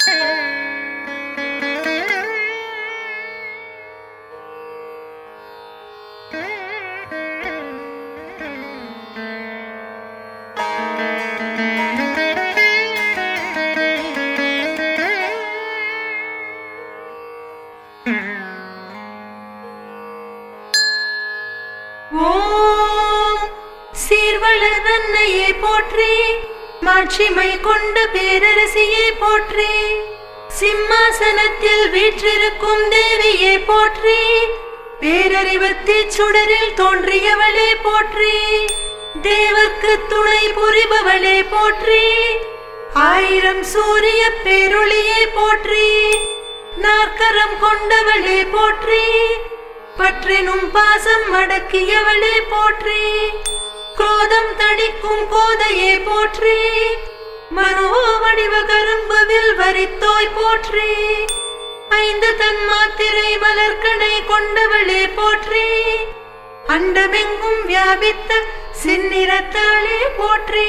ஓம் சீர்வளர் தன்னையே போற்றி மாட்சிமை கொண்ட பேரரசியே போற்றி சிம்மாசனத்தில் வீற்றிருக்கும் தேவியே போற்றி பேரறிவத்தி சுடரில் தோன்றியவளே போற்றி தேவர்க்கு துணை புரிபவளே போற்றி ஆயிரம் சூரிய பேரொளியே போற்றி நாற்கரம் கொண்டவளே போற்றி பற்றினும் பாசம் அடக்கியவளே போற்றி குரோதம் தணிக்கும் கோதையே போற்றி மனோ வடிவ கரும்புவில் வரித்தோய் போற்றி ஐந்து தன்மாத்திரை மலர்கடை கொண்டவளே போற்றி அண்டமெங்கும் வியாபித்த சின்னிறத்தாளே போற்றி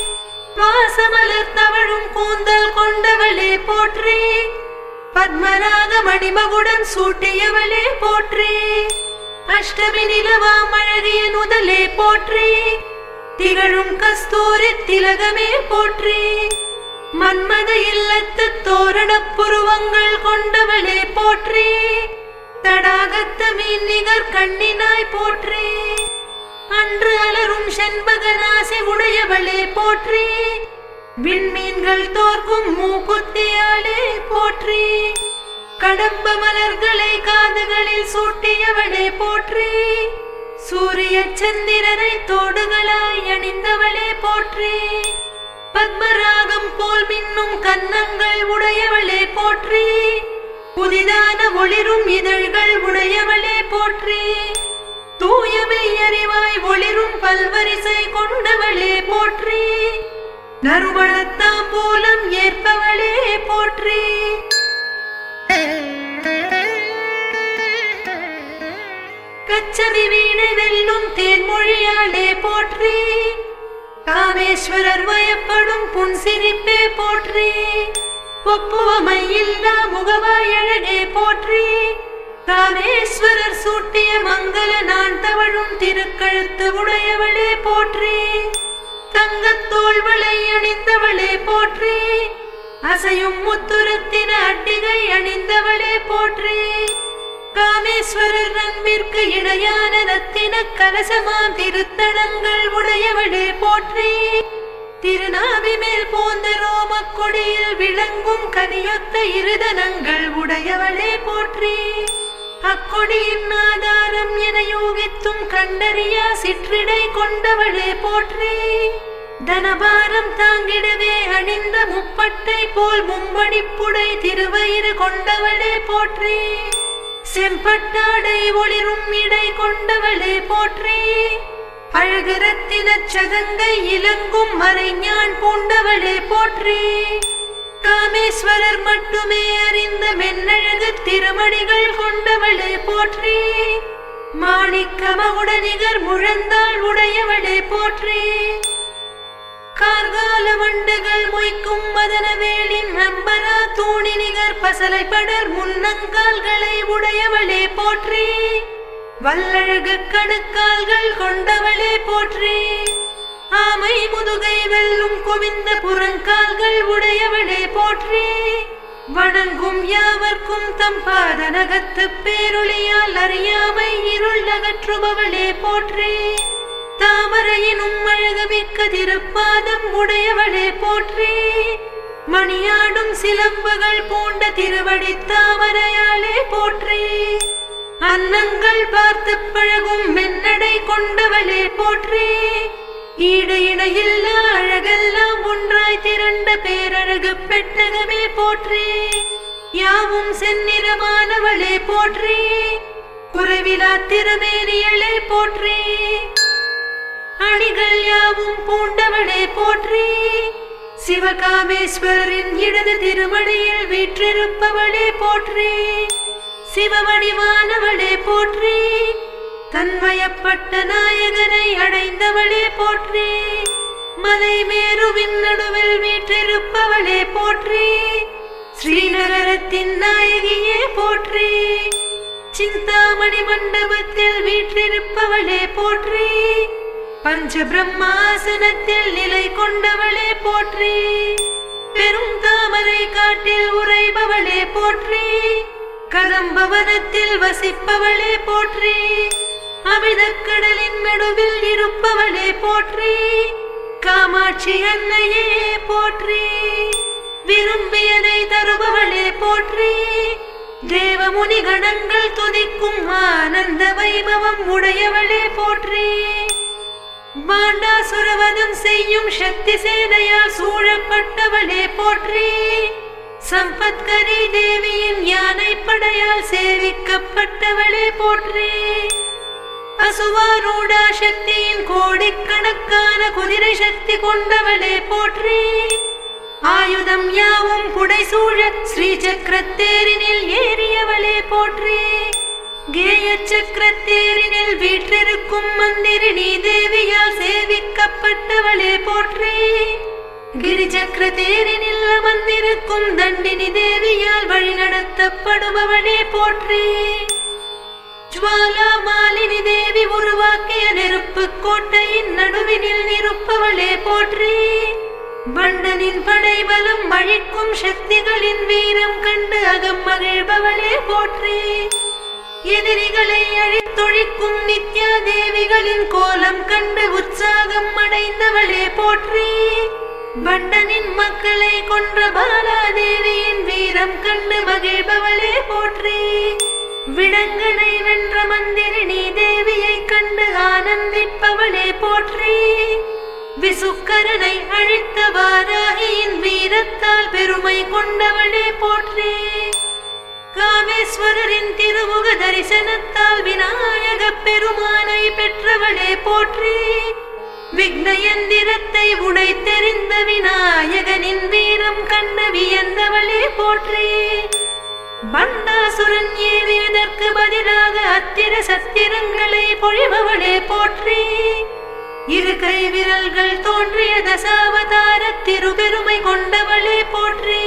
வாசமலர் தவழும் கூந்தல் கொண்டவளே போற்றி பத்மராக மணிமகுடன் சூட்டியவளே போற்றி அஷ்டமி நிலவாம் அழகிய நுதலே போற்றி திகழும் கஸ்தூரி திலகமே போற்றி மன்மத இல்லத்து தோரணப் புருவங்கள் கொண்டவளே போற்றி தடாகத்து மீன் நிகர் கண்ணினாய் போற்றி அன்று அலரும் செண்பகநாசி உடையவளே போற்றி விண்மீன்கள் தோற்கும் மூக்குத்தியாலே போற்றி கடம்ப மலர்களை காதுகளில் சூட்டியவளே போற்றி சூரிய சந்திரனை தோடுகளாய் அணிந்தவளே போற்றி பத்மராகம் போல் மின்னும் கன்னங்கள் உடையவளே போற்றி புதிதான ஒளிரும் இதழ்கள் உடையவளே போற்றி தூயமை அறிவாய் ஒளிரும் பல்வரிசை கொண்டவளே போற்றி நறுமணத்தாம்பூலம் ஏற்பவளே போற்றி கச்சதி வீணை வெல்லும் தேன்மொழியாளே போற்றி காமேஸ்வரர் வயப்படும் புன்சிரிப்பே போற்றி ஒப்புவமை இல்லா முகவாய் அழகே போற்றி காமேஸ்வரர் சூட்டிய மங்கள நான் தவழும் திருக்கழுத்து உடையவளே போற்றி தங்கத்தோள் வளை அணிந்தவளே போற்றி அசையும் முத்துரத்தின அட்டிகை அணிந்தவளே போற்றி காமேஸ்வரர் நன்பிற்கு இணையான ரத்தின கலசமாம் திருத்தலங்கள் உடையவளே போற்றி திருநாவி மேல் போந்த ரோமக் கொடியில் விளங்கும் கனியொத்த இருதனங்கள் உடையவளே போற்றி அக்கொடியின் ஆதாரம் என யோகித்தும் கண்டறியா சிற்றிடை கொண்டவளே போற்றி தனபாரம் தாங்கிடவே அணிந்த முப்பட்டை போல் மும்மடிப்புடை திருவயிறு கொண்டவளே போற்றி செம்பட்டாடை ஒளிரும் இடை கொண்டவளே போற்றி அழகு ரத்தினச் சதங்கை இலங்கும் மறைஞான் பூண்டவளே போற்றி காமேஸ்வரர் மட்டுமே அறிந்த மென்னழகு திருமணிகள் கொண்டவளே போற்றி மாணிக்க மகுடனிகர் முழந்தாள் உடையவளே போற்றி கார்கால வண்டுகள் மொய்க்கும் மதனவேளின் நம்பரா தூணி நிகர் பசலை படர் முன்னங்கால்களை உடையவளே போற்றி வல்லழகு கணுக்கால்கள் கொண்டவளே போற்றி ஆமை முதுகை வெல்லும் குவிந்த புறங்கால்கள் உடையவளே போற்றி வணங்கும் யாவர்க்கும் தம் பாதனகத்து பேரொளியால் அறியாமை இருள் அகற்றுபவளே போற்றி தாமரையினும் அழகுமிக்க திருப்பாதம் உடையவளே போற்றி மணியாடும் சிலம்புகள் பூண்ட திருவடி தாமரையாளே போற்றி அன்னங்கள் பார்த்து பழகும் மென்னடை கொண்டவளே போற்றி ஈடு இணையில்லா அழகெல்லாம் ஒன்றாய் திரண்ட பேரழகு பெட்டகமே போற்றி யாவும் செந்நிறமானவளே போற்றி குறைவிலா திருமேனியளே போற்றி அணிகள் யாவும் பூண்டவளே போற்றி சிவகாமேஸ்வரரின் இடது திருமடியில் வீற்றிருப்பவளே போற்றி சிவவடிவானவளே போற்றி தன்மயப்பட்ட நாயகனை அடைந்தவளே போற்றி மலை மேருவின் நடுவில் வீற்றிருப்பவளே போற்றி ஸ்ரீ மண்டபத்தின் நாயகியே போற்றி சிந்தாமணி மண்டபத்தில் வீற்றிருப்பவளே போற்றி பஞ்ச பிரம்மாசனத்தில் நிலை கொண்டவளே போற்றி பெரும் தாமரை காட்டில் உறைபவளே போற்றி கதம்பவனத்தில் வசிப்பவளே போற்றி அமிர்தக்கடலின் நடுவில் இருப்பவளே போற்றி காமாட்சி அன்னையே போற்றி விரும்பியதை தருபவளே போற்றி தேவமுனி கணங்கள் துதிக்கும் ஆனந்த வைபவம் உடையவளே போற்றி பாண்டாசுரவதம் செய்யும் சக்தி சேனையால் சூழப்பட்டவளே போற்றி சம்பத்கரி தேவியின் யானை படையால் சேவிக்கப்பட்டவளே போற்றி அசுவாரூடா சக்தியின் கோடிக்கணக்கான குதிரை சக்தி கொண்டவளே போற்றி ஆயுதம் யாவும் புடைசூழ ஸ்ரீ சக்கரத்தேரினில் ஏறியவளே போற்றி கேய சக்கரத்தேரினில் வீற்றிருக்கும் மந்திரினி தேவியால் சேவிக்கப்பட்டவளே போற்றி கிரி சக்கர தேரினில் அமர்ந்திருக்கும் தண்டினி தேவியால் வழிநடத்தப்படுபவளே போற்றி ஜுவாலா மாலினி தேவி உருவாக்கிய நெருப்பு கோட்டையின் நடுவினில் நிருப்பவளே போற்றி பண்டனின் படைபலம் அழிக்கும் சக்திகளின் வீரம் கண்டு அகம் மகிழ்பவளே போற்றி எதிரிகளை அழித்தொழிக்கும் நித்யா தேவிகளின் கோலம் கண்டு உற்சாகம் அடைந்தவளே போற்றி பண்டனின் மக்களை கொன்ற பாலாதேவியின் வீரம் கண்டு மகிழ்பவளே போற்றி விடங்கனை வென்ற மந்திரினி தேவியை கண்டு ஆனந்திப்பவளே போற்றி விசுக்கரனை அழித்த வாராகியின் வீரத்தால் பெருமை கொண்டவளே போற்றி காமேஸ்வரரின் திருமுக தரிசனத்தால் விநாயக பெருமானை பெற்றவளே போற்றி விக்னயந்திரத்தை உடைத்தெறிந்த விநாயகனின் வீரம் கண்டு வியந்தவளே போற்றி பண்டாசுரன் ஏவியதற்கு பதிலாக அத்திர சத்திரங்களை பொழிபவளே போற்றி இரு கை விரல்கள் தோன்றிய தசாவதார திருபெருமை கொண்டவளே போற்றி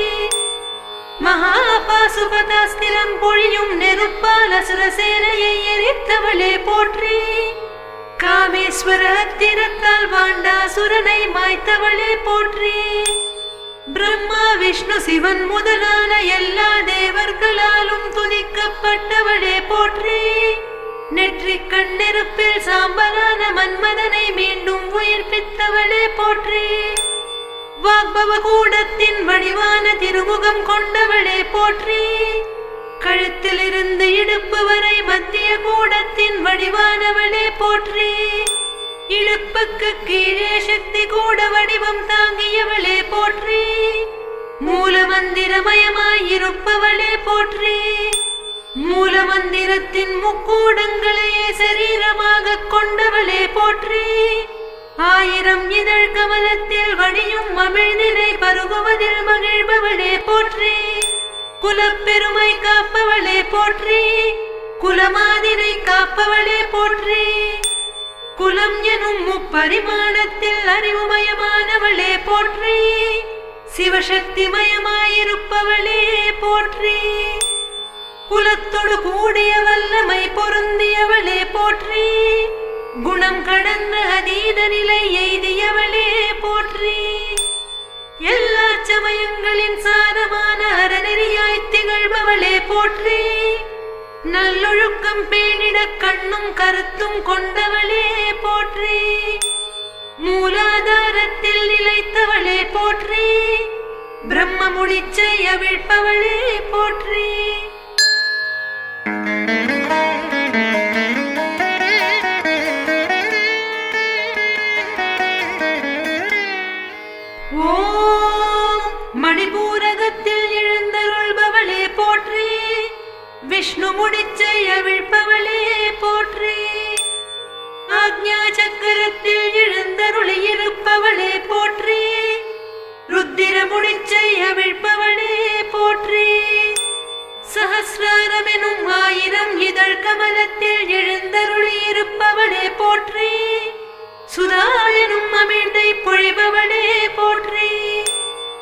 மகாபாசுபதாஸ்திரம் பொழியும் நெருப்பால் அசுரசேனையை எரித்தவளே போற்றி காமேஸ்வர அத்திரத்தால் வாண்டாசுரனை மாய்த்தவளே போற்றி பிரம்மா விஷ்ணு சிவன் முதலான எல்லா தேவர்களாலும் துதிக்கப்பட்டவளே போற்றி நெற்றிக் கண்ணெருப்பில் சாம்பலான மன்மதனை மீண்டும் உயிர்ப்பித்தவளே போற்றி வாக்பவ கூடத்தின் வடிவான திருமுகம் கொண்டவளே போற்றி கழுத்திலிருந்து இடுப்பு வரை மத்திய கூடத்தின் வடிவானவளே போற்றி இடுப்புக்கு கீழே சக்தி கூட வடிவம் தாங்கியவளே போற்றி மூலமந்திரமயமாய் இருப்பவளே போற்றி மூலமந்திரத்தின் முக்கூடங்களையே சரீரமாக கொண்டவளே போற்றி ஆயிரம் இதழ் கமலத்தில் வடியும் அமிழ்தினை பருகுவதில் மகிழ்பவளே போற்றி குலப்பெருமை காப்பவளே போற்றி குலமாதிரை காப்பவளே போற்றி குலம் எனும் முப்பரிமாணத்தில் அறிவுமயமானவளே போற்றி சிவசக்திமயமாயிருப்பவளே போற்றி குலத்தொடு கூடிய வல்லமை பொருந்தியவளே போற்றி குணம் கடந்த அதீத நிலை எய்தியவளே போற்றி எல்லா சமயங்களின் சாரமான அறநெறியாய் திகழ்பவளே போற்றி நல்லொழுக்கம் பேணிட கண்ணும் கருத்தும் கொண்டவளே போற்றி மூலாதாரத்தில் நிலைத்தவளே போற்றி பிரம்ம முடிச்சை அவிழ்ப்பவளே போற்றி ஓம் மணிபூரகத்தில் எழுந்தருள்பவளே போற்றி விஷ்ணு முடிச்சை அவிழ்ப்பவளே போற்றி ஆக்ஞா சக்கரத்தில் எழுந்தருளி இருப்பவளே போற்றி ருத்திர முடிச்சை அவிழ்ப்பவளே போற்றி சஹசிராரமெனும் ஆயிரம் இதழ் கமலத்தில் எழுந்தருளி இருப்பவளே போற்றி சுதாயனும் அமிழ்தை பொழிபவளே போற்றி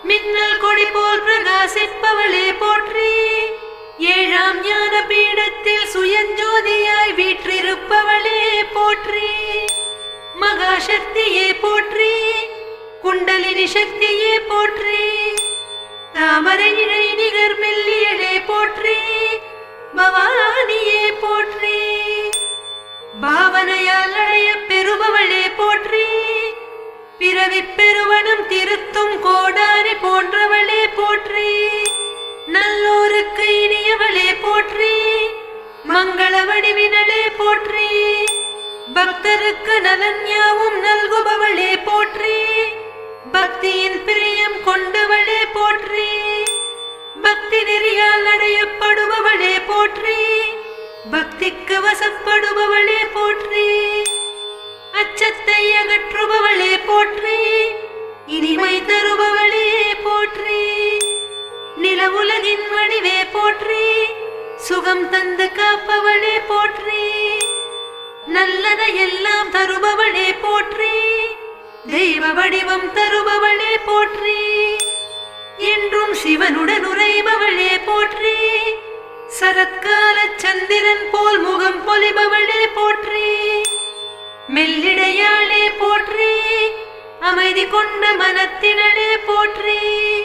மின்னல் கொடி போல் பிரகாசிப்பவளே போற்றி ஏழாம் ஞான பீடத்தில் சுயஞ்சோதியாய் வீற்றிருப்பவளே போற்றி மகாசக்தியே போற்றி குண்டலினி சக்தியே போற்றி தாமரை இழை நிகர் மெல்லியலே போற்றி பவானியே போற்றி பாவனையால் அடைய பெறுபவளே போற்றி பிறவி பெருவனம் திருத்தும் கோடாரி போன்றவளே போற்றி நல்லோருக்கு இனியவளே போற்றி மங்கள வடிவினளே போற்றி பக்தருக்கு நலன் யாவும் நல்குபவளே போற்றி பக்தியின் பிரியம் கொண்டவளே போற்றி பக்தி நெறியால் அடையப்படுபவளே போற்றி பக்திக்கு வசப்படுபவளே போற்றி அச்சத்தை அகற்றுபவளே போற்றி இனிமை தருபவளே போற்றி நில உலகின் வடிவே போற்றி சுகம் தந்து காப்பவளே போற்றி நல்லதை எல்லாம் தருபவளே போற்றி தெய்வ வடிவம் தருபவளே போற்றி என்றும் சிவனுடன் உறைபவளே போற்றி சரத்கால சந்திரன் போல் முகம் பொலிபவளே போற்றி மெல்லிடையாளே போற்றி அமைதி கொண்ட மனத்தினளே போற்றி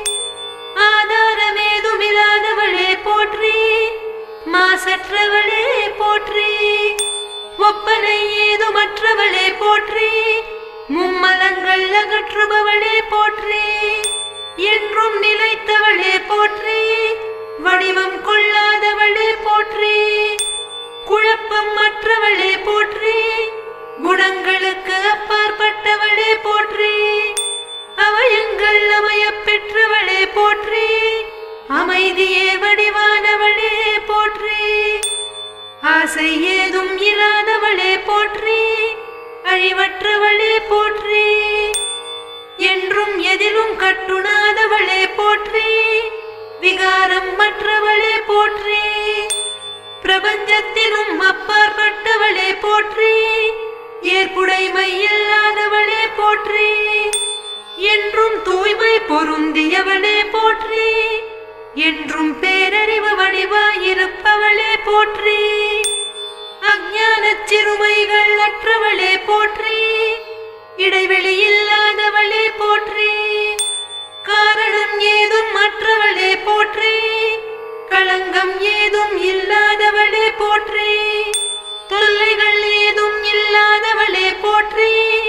ஆதாரமேதுமில்லாதவளே போற்றி மாசற்றவளே போற்றி ஒப்பனை ஏதுமற்றவளே போற்றி மும்மலங்கள் அகற்றுபவளே போற்றி என்றும் நிலைத்தவளே போற்றி வடிவம் கொள்ளாதவளே போற்றி குழப்பம் மற்றவளே போற்றி குணங்களுக்கு அப்பாற்பட்டவளே போற்றி அவயங்கள் அமையப் பெற்றவளே போற்றி அமைதியே வடிவானவளே போற்றி ஆசை ஏதும் இல்லாதவளே போற்றி அழிவற்றவளே போற்றி என்றும் எதிலும் கட்டுணாதவளே போற்றி விகாரம் மற்றவளே போற்றி பிரபஞ்சத்திலும் அப்பாற்பட்டவளே போற்றி ஏற்புடைமை இல்லாதவளே போற்றி என்றும் தூய்மை பொருந்தியவளே போற்றி என்றும் பேரறிவு வடிவாயிருப்பவளே போற்றி அஞ்ஞானச் சிறுமைகள் அற்றவளே போற்றி இடைவெளி இல்லாதவளே போற்றி காரணம் ஏதும் மற்றவளே போற்றி களங்கம் ஏதும் இல்லாதவளே போற்றி தொல்லைகள் ஏதும் இல்லாதவளே போற்றி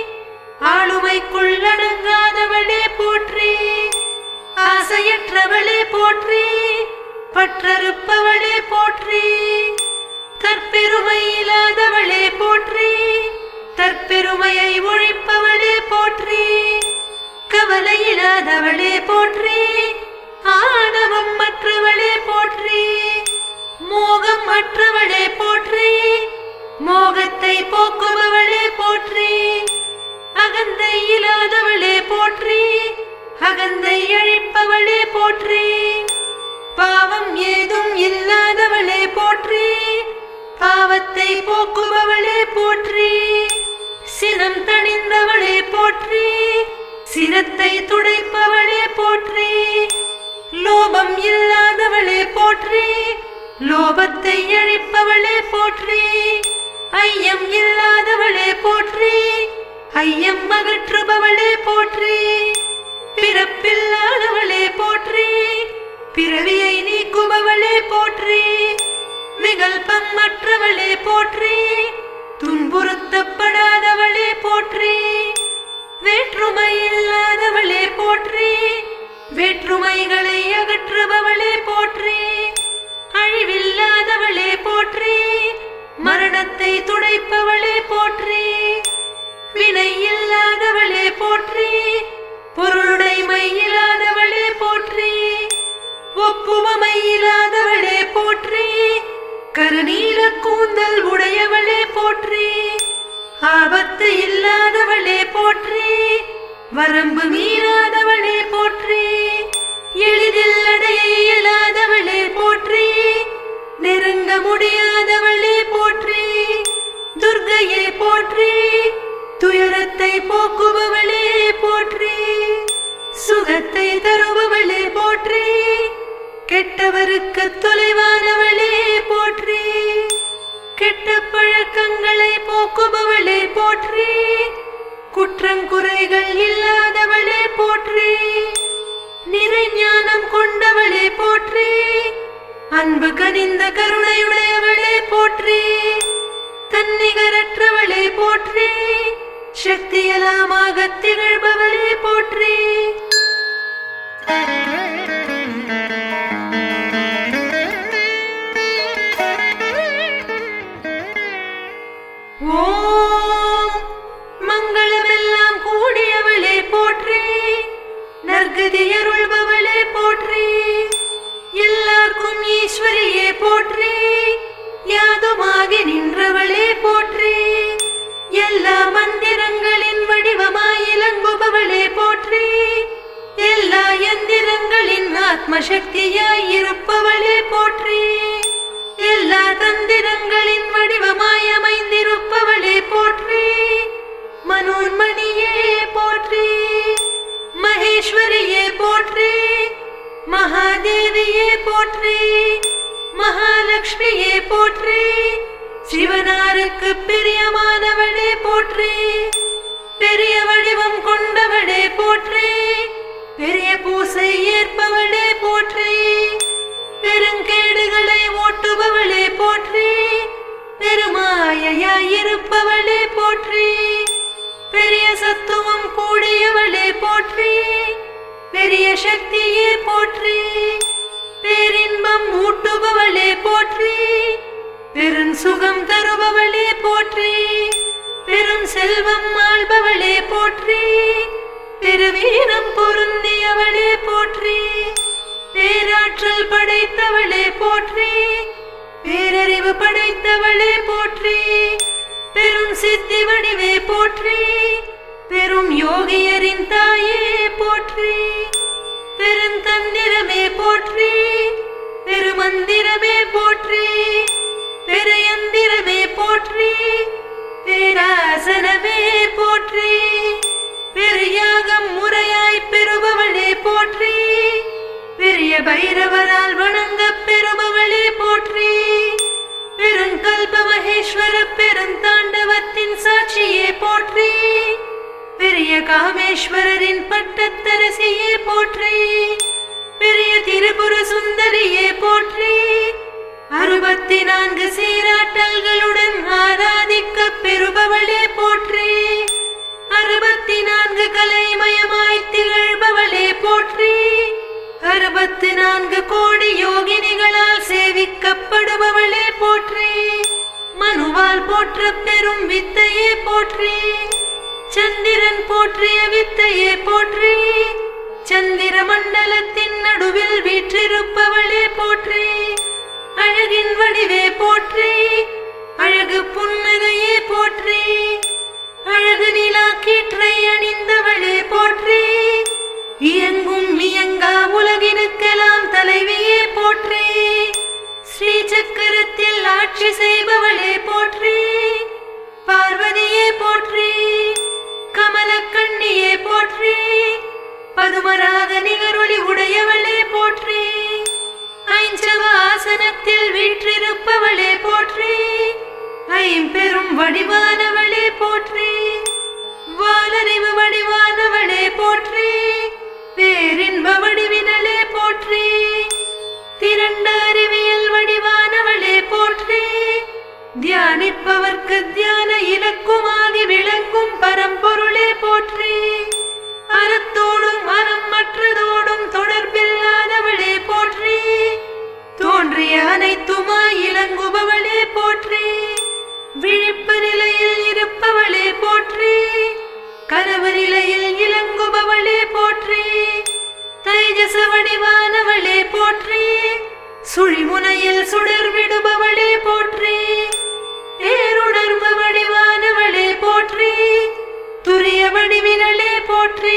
ஆளுமைக்குள்ளடங்காதவளே போற்றி ஆசையற்றவளே போற்றி பற்றறுப்பவளே போற்றி தற்பெருமை இல்லாதவளே போற்றி தற்பெருமையை ஒழிப்பவளே போற்றி கவலை இல்லாதவளே போற்றி ஆணவம் மற்றவளே போற்றி மோகம் மற்றவளே போற்றி மோகத்தை போக்குபவளே போற்றி அகந்தை இல்லாதவளே போற்றி அகந்தை அழிப்பவளே போற்றி பாவம் ஏதும் இல்லாதவளே போற்றி பாவத்தை போக்குபவளே போற்றி சினம் தணிந்தவளே போற்றி சினத்தை துடைப்பவளே போற்றி லோபம் இல்லாதவளே போற்றி லோபத்தை அழிப்பவளே போற்றி ஐயம் இல்லாதவளே போற்றி ஐயம் அகற்றுபவளே போற்றி பிறப்பில்லாதவளே போற்றி பிறவியை நீக்குபவளே போற்றி விகல்பம் மற்றவளே போற்றி துன்புறுத்தப்படாதவளே போற்றி வேற்றுமை இல்லாதவளே போற்றி வேற்றுமைகளை அகற்றுபவளே போற்றி அழிவில்லாதவளே போற்றி மரணத்தை துடைப்பவளே போற்றி வினை இல்லாதவளே போற்றி பொருளுடைமை இல்லாதவளே போற்றி ஒப்புவமை இல்லாதவளே போற்றி கருநீல கூந்தல் உடையவளே போற்றி ஆபத்து இல்லாதவளே போற்றி வரம்பு மீறாதவளே போற்றி எளிதில் அடைய இயலாதவளே போற்றி நெருங்க முடியாதவளே போற்றி துர்க்கையே போற்றி துயரத்தை போக்குபவளே போற்றி சுகத்தை தருபவளே போற்றி கெட்டவருக்கு தொலைவானவளே போற்றி கெட்ட பழக்கங்களை போக்குபவளே போற்றி குற்றங்குறைகள் இல்லாதவளே போற்றி நிறைஞானம் கொண்டவளே போற்றி அன்பு கனிந்த கருணையுடையவளே போற்றி தன்னிகரற்றவளே போற்றி சக்தியலாமாக திகழ்பவளே போற்றி ஓம் மங்களமெல்லாம் கூடியவளே போற்றி நற்கதியருள்பவளே போற்றி எல்லாருக்கும் ஈஸ்வரியே போற்றி யாதுமாகி நின்றவளே போற்றி எல்லா மந்திரங்களின் வடிவமாய் இலங்குபவளே போற்றி எல்லா எந்திரங்களின் ஆத்ம சக்தியாய் இருப்பவளே போற்றி எல்லா தந்திரங்களின் வடிவமாய் அமைந்திருப்பவளே போற்றி மனோன்மணியே போற்றி மகேஸ்வரியே போற்றி மகாதேவியே போற்றி மகாலட்சுமியே போற்றி சிவனாருக்கு பிரியமானவளே போற்றி பெரிய வடிவம் கொண்டவளே போற்றி பெரிய பூசை ஏற்பவளே போற்றி பெருங்கேடுகளை ஓட்டுபவளே போற்றி பெருமாயையாயிருப்பவளே போற்றி பெரிய சத்துவம் கூடியவளே போற்றி பெரிய சக்தியே போற்றி பேரின்பம் ஊட்டுபவளே போற்றி பெரும் சுகம் தருபவளே போற்றி பெரும் செல்வம் ஆள்பவளே போற்றி பெருவீரம் பொருந்தியவளே போற்றி பேராற்றல் படைத்தவளே போற்றி பேரறிவு படைத்தவளே போற்றி பெரும் சித்தி வடிவே போற்றி பெரும் யோகியரின் தாயே போற்றி பெருந்தந்திரமே போற்றி பெருமந்திரமே போற்றி பெரையந்திரமே போற்றி பேராசனமே போற்றி பெரியாகம் முறையாய் பெறுபவளே போற்றி பெரிய பைரவரால் வணங்கப் பெறுபவளே போற்றி பெருங்கல்ப மகேஸ்வர பெருந்தாண்டவத்தின் சாட்சியே போற்றி பெரிய காமேஸ்வரரின் பட்டத்தரசியே போற்றி பெரிய திரிபுர சுந்தரியே போற்றி அறுபத்தி நான்கு சீராட்டல்களுடன் ஆராதிக்க பெறுபவளே போற்றி அறுபத்தி நான்கு கலைமயமாய் திகழ்பவளே போற்றி அறுபத்தி நான்கு கோடி யோகினிகளால் சேவிக்கப்படுபவளே போற்றி மனுவால் போற்ற பெரும் வித்தையே போற்றி சந்திரன் போற்றிய வித்தையே போற்றி சந்திர மண்டலத்தின் நடுவில் வீற்றிருப்பவளே போற்றி அழகின் வடிவே போற்றி அழகு புன்னகையே போற்றி அழகு நிலா கீற்றை அணிந்தவளே போற்றி இயங்கும் இயங்கா உலகினுக்கெல்லாம் தலைவியே போற்றி ஸ்ரீ சக்கரத்தில் ஆட்சி செய்பவளே போற்றி பார்வதியே போற்றி கமலக்கண்ணியே போற்றி பதுமராக நிகரொளி உடையவளே போற்றி ஐஞ்சவ ஆசனத்தில் வீற்றிருப்பவளே போற்றி ஐம்பெரும் வடிவானவளே போற்றி வாலறிவு வடிவானவளே போற்றி பேரின்ப வடிவினளே போற்றி திரண்ட அறிவியல் வடிவானவளே போற்றி தியானிப்பவர்க்கு தியான இலக்குமாகி விளங்கும் பரம்பொருளே போற்றி அறத்தோடும் அறம் மற்றதோடும் தொடர்பில்லாதவளே போற்றி தோன்றிய அனைத்துமாய் இலங்குபவளே போற்றி விழிப்பு நிலையில் இருப்பவளே போற்றி கனவு நிலையில் இலங்குபவளே போற்றி தைஜச வடிவானவளே போற்றி சுழிமுனையில் சுடர் விடுபவளே போற்றி பேருணர்வு வடிவானவளே போற்றி துரிய வடிவினளே போற்றி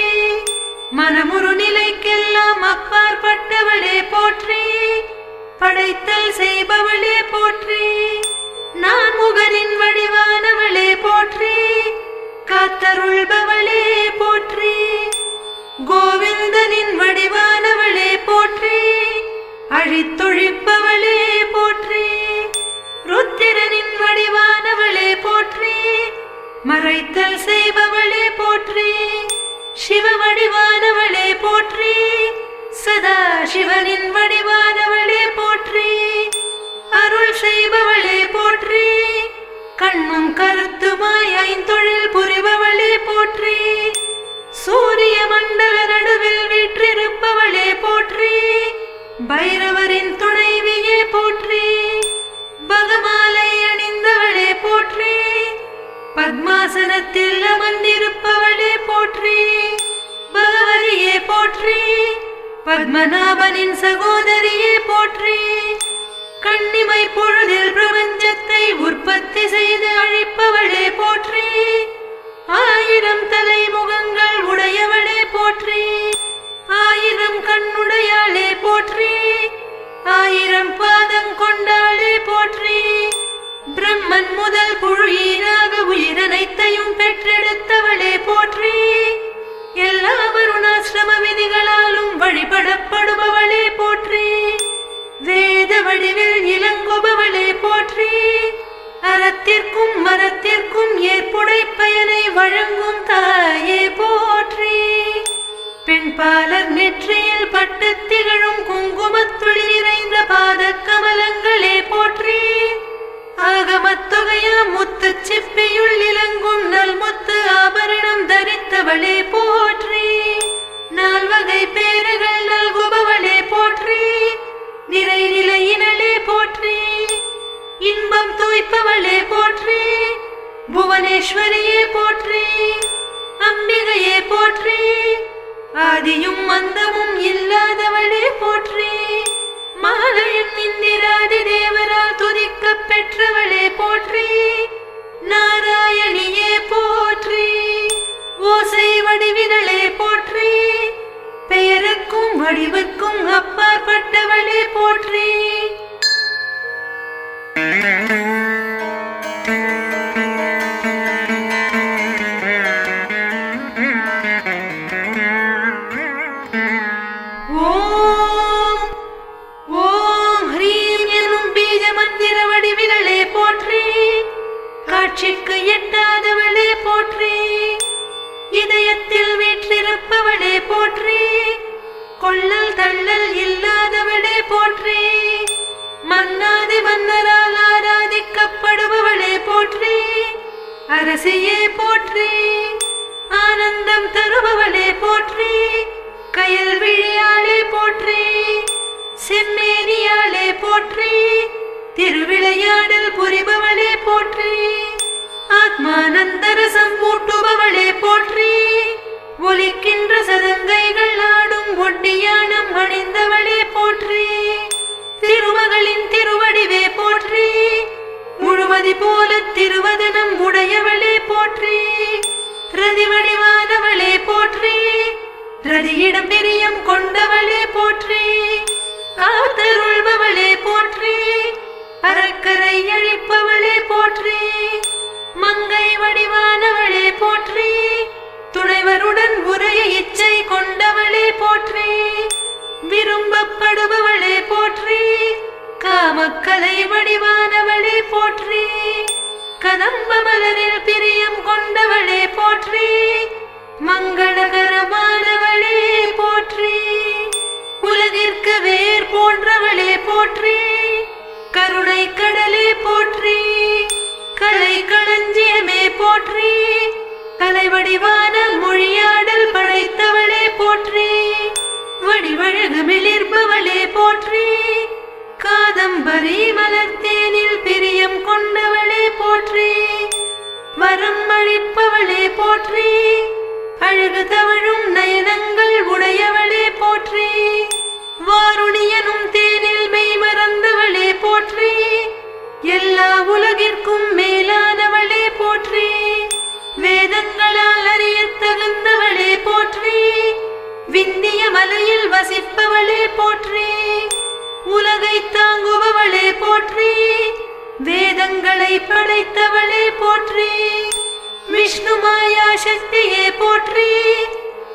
மனமுறு நிலைக்கெல்லாம் அப்பாற்பட்டவளே போற்றி படைத்தல் செய்பவளே போற்றி நான் முகனின் வடிவானவளே போற்றி காத்தருள்பவளே போற்றி கோவிந்தனின் வடிவானவளே போற்றி அழித்தொழிப்பவளே போற்றி ருத்திரனின் வடிவானவளே போற்றி மறைத்தல் செய்பவளே போற்றி சிவ வடிவானவளே போற்றி சதா சிவனின் வடிவானவளே போற்றி அருள் செய்பவளே போற்றி கண்ணும் கருத்துமாய் ஐந்தொழில் புரிபவளே போற்றி சூரிய மண்டல நடுவில் வீற்றிருப்பவளே போற்றி பைரவரின் துணைவியே போற்றி பகமாலை அணிந்தவளே போற்றி பத்மாசனத்தில் அமர்ந்திருப்பவளே போற்றி பகவதியே போற்றி பத்மநாபனின் சகோதரியே போற்றி கண்ணிமை பொழுதில் பிரபஞ்சத்தை உற்பத்தி செய்து அழிப்பவளே போற்றி ஆயிரம் தலைமுகங்கள் உடையவளே போற்றி ஆயிரம் கண்ணுடையாளே போற்றி ஆயிரம் பாதம் கொண்டாளே போற்றி பிரம்மன் முதல் புழுயீராக உயிரனைத்தையும் பெற்றெடுத்தவளே போற்றி எல்லா வருணாசிரம விதிகளாலும் வழிபடப்படுபவளே போற்றி வேத வடிவில் இளங்குபவளே போற்றி அறத்திற்கும் மரத்திற்கும் ஏற்புடை பயனை வழங்கும் தாயே போற்றி பெண்பாலர் நெற்றியில் பட்டு திகழும் குங்குமத்துளி நிறைந்த பாத கமலங்களே போற்றி ஆகமத்தொகையா முத்து சிப்பியுள் இலங்கும் நல் முத்து ஆபரணம் தரித்தவளே போற்றி நால்வகை பேறுகள் நல்குபவளே போற்றி நிறை நிலையினளே போற்றி இன்பம் தூய்ப்பவளே போற்றி புவனேஸ்வரியே போற்றி அம்பிகையே போற்றி ஆதியும் மந்தமும் இல்லாதவளே போற்றி மாலையின் இந்திராதி தேவரால் துதிக்கப் பெற்றவளே போற்றி நாராயணியே போற்றி ஓசை வடிவினளே போற்றி பெயருக்கும் வடிவுக்கும் அப்பாற்பட்டவளே போற்றி ஓம் ஓம் ஹ்ரீம் எனும் பீஜ மந்திர வடிவினளே போற்றி காட்சிக்கு எட்டாதவளே போற்றி இதயத்தில் வீற்றிருப்பவளே போற்றி கொள்ளல் தள்ளல் இல்லாதவளே போற்றி மன்னாதி மன்னரால் ஆராதிக்கப்படுபவளே போற்றி அரசியே போற்றி ஆனந்தம் தருபவளே போற்றி கயல் விழியாளே போற்றி செம்மேனியாளே போற்றி திருவிளையாடல் புரிபவளே போற்றி ஆத்மானந்தரசம் மூட்டுபவளே போற்றி ஒலிக்கின்ற சதங்கைகள் ஆடும் ஒட்டியானம் அணிந்தவளே போற்றி திருமகளின் திருவடிவே போற்றி முழுமதி போல திருவதனம் உடையவளே போற்றி ரதிவடிவானவளே போற்றி ரதியிடம் பிரியம் கொண்டவளே போற்றி காத்தருள்பவளே போற்றி அறக்கரை அழிப்பவளே போற்றி மங்கை வடிவானவளே போற்றி துணைவருடன் உரைய இச்சை கொண்டவளே போற்றி விரும்பப்படுபவளே போற்றி காமக்கலை வடிவானவளே போற்றி கதம்ப மலரில் பிரியம் கொண்டவளே போற்றி மங்களகரமானவளே போற்றி உலகிற்கு வேர் போன்றவளே போற்றி கருணை கடலே போற்றி கலை களஞ்சியமே போற்றி கலைவடிவான மொழியாடல் படைத்தவளே போற்றி வடிவழகமிளிர்பவளே போற்றி காதம்பரி மலர்த்தேனில் பிரியம் கொண்டவளே போற்றி வரம் அளிப்பவளே போற்றி அழகு தவழும் நயனங்கள் உடையவளே போற்றி வாருணியனும் தேனில் மெய் மறந்தவளே போற்றி எல்லா உலகிற்கும் மேலானவளே போற்றி வேதங்களால் அறியத் தகுந்தவளே போற்றி விந்திய மலையில் வசிப்பவளே போற்றி உலகை தாங்குபவளே போற்றி வேதங்களை படைத்தவளே போற்றி விஷ்ணு மாயா சக்தியே போற்றி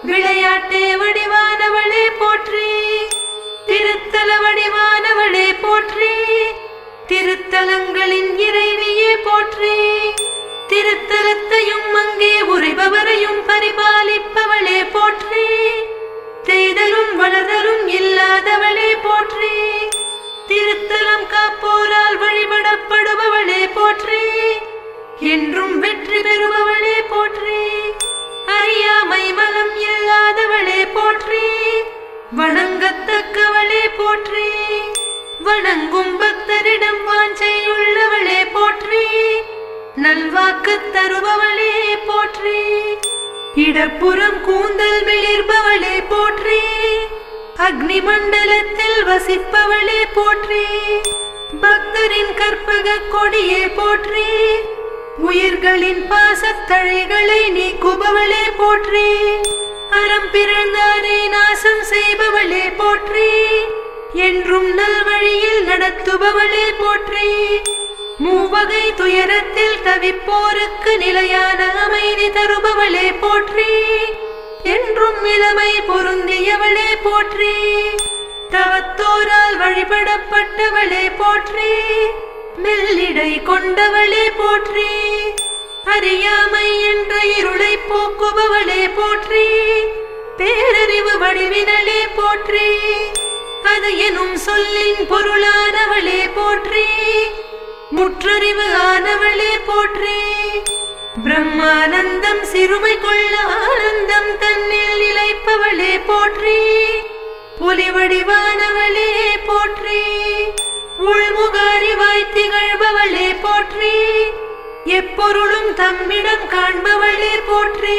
விளையாட்டே வடிவானவளே போற்றி திருத்தல வடிவானவளே போற்றி திருத்தலங்களின் இறைவியே போற்றி திருத்தலத்தையும் அங்கே உரைபவரையும் பரிபாலிப்பவளே போற்றி தேய்தலும் வளர்தலும் இல்லாதவளே போற்றி திருத்தலம் காப்போரால் வழிபடப்படுபவளே போற்றி என்றும் வெற்றி பெறுபவளே போற்றி அறியாமை மலம் இல்லாதவளே போற்றி வணங்கத்தக்கவளே போற்றி வணங்கும் பக்தரிடம் வாஞ்சையுள்ளவளே போற்றி நல்வாக்கு தருபவளே போற்றி இடப்புறம் கூந்தல் மிளிர்பவளே போற்றி அக்னி மண்டலத்தில் வசிப்பவளே போற்றி பக்தரின் கற்பக கொடியே போற்றி உயிர்களின் பாசத்தழைகளை நீக்குபவளே போற்றி அறம் பிறந்தாரை நாசம் செய்பவளே போற்றி என்றும் நல்வழியில் நடத்துபவளே போற்றி மூவகை துயரத்தில் தவிப்போருக்கு நிலையான அமைதி தருபவளே போற்றி என்றும் இளமை பொருந்தியவளே போற்றி தவத்தோரால் வழிபடப்பட்டவளே போற்றி மெல்லிடை கொண்டவளே போற்றி அறியாமை என்ற இருளை போக்குபவளே போற்றி பேரறிவு வடிவினளே போற்றி அது எனும் சொல்லின் பொருளானவளே போற்றி முற்றறிவு ஆனவளே போற்றி பிரம்மானந்தம் சிறுமை கொள்ள ஆனந்தம் தன்னில் நிலைப்பவளே போற்றி புலி வடிவானவளே போற்றி உள்முகாரிவாய் திகழ்பவளே போற்றி எப்பொருளும் தம்மிடம் காண்பவளே போற்றி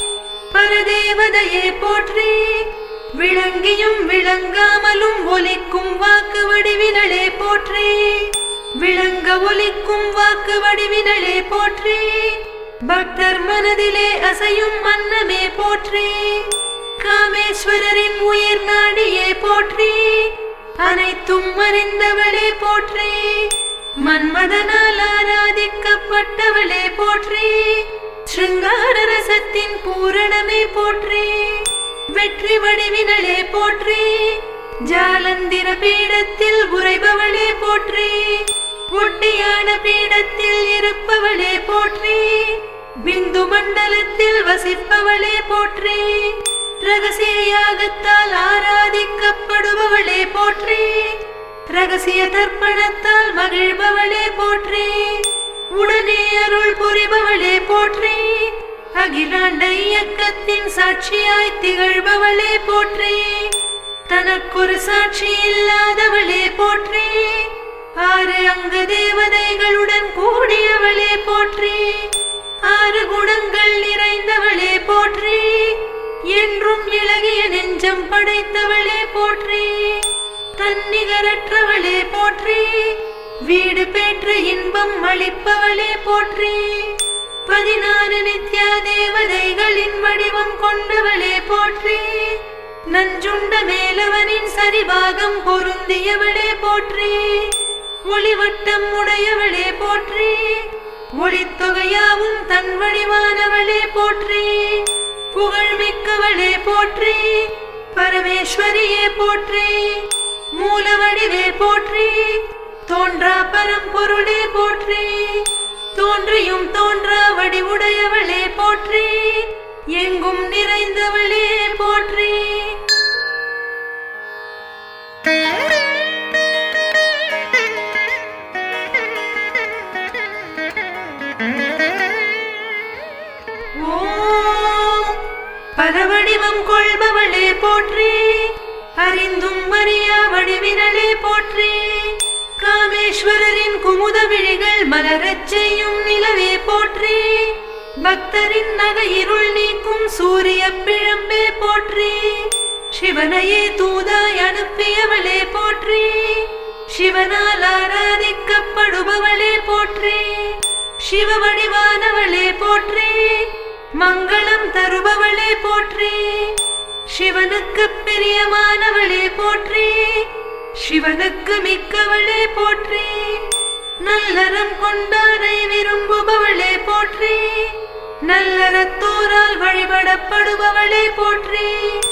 பரதேவதையே போற்றி விளங்கியும் விளங்காமலும் ஒலிக்கும் வாக்கு வடிவினளே போற்றி விளங்க ஒலிக்கும் வாக்கு வடிவினளே போற்றி பக்தர் மனதிலே அசையும் அன்னமே போற்றி காமேஸ்வரரின் உயிர் நாடியே போற்றி அனைத்தும் அறிந்தவளே போற்றி மன்மதனால் ஆராதிக்கப்பட்டவளே போற்றி சிருங்கார ரசத்தின் பூரணமே போற்றி வெற்றி வடிவினளே போற்றி ஜாலந்திர பீடத்தில் உறைபவளே போற்றி ஒட்டியான பீடத்தில் இருப்பவளே போற்றி பிந்து மண்டலத்தில் வசிப்பவளே போற்றி ரகசிய யாகத்தால் ஆராதிக்கப்படுபவளே போற்றி ரகசிய தர்ப்பணத்தால் மகிழ்பவளே போற்றி உடனே அருள் புரிபவளே போற்றி அகிலாண்ட இயக்கத்தின் சாட்சியாய் திகழ்பவளே போற்றி தனக்கொரு சாட்சி இல்லாதவளே போற்றி ஆறு அங்க தேவதைகளுடன் கூடியவளே போற்றி ஆறு குணங்கள் நிறைந்தவளே போற்றி என்றும் இளகிய நெஞ்சம் படைத்தவளே போற்றி தன்னிகரற்றவளே போற்றி வீடு பெற்று இன்பம் அளிப்பவளே போற்றி பதினாறு நித்யா தேவதைகளின் வடிவம் கொண்டவளே போற்றி நஞ்சுண்ட மேலவனின் சரிபாகம் பொருந்தியவளே போற்றி ஒளிவட்டம் உடையவளே போற்றி ஒளித்தொகையாவும் தன் வடிவானவளே போற்றி புகழ்மிக்கவளே போற்றி பரமேஸ்வரியே போற்றி மூலவடிவே போற்றி தோன்றா பரம்பொருளே போற்றி தோன்றியும் தோன்றா வடிவுடையவளே போற்றி எங்கும் நிறைந்தவளே போற்றி ஓம் பலவடிவம் கொள்பவளே போற்றி அறிந்தும் அறியா வடிவினளே போற்றி காமேஸ்வரரின் குமுத விழிகள் மலரச் செய்யும் நிலவே போற்றி பக்தரின் நக இருள் நீக்கும் சூரிய பிழம்பே போற்றி சிவனையே தூதாய் அனுப்பியவளே போற்றி சிவனால் ஆராதிக்கப்படுபவளே போற்றி சிவ வடிவானவளே போற்றி மங்களம் தருபவளே போற்றி சிவனுக்கு பிரியமானவளே போற்றி சிவனுக்கு மிக்கவளே போற்றி நல்லறம் கொண்டாரை விரும்புபவளே போற்றி நல்லறத்தோரால் வழிபடப்படுபவளே போற்றி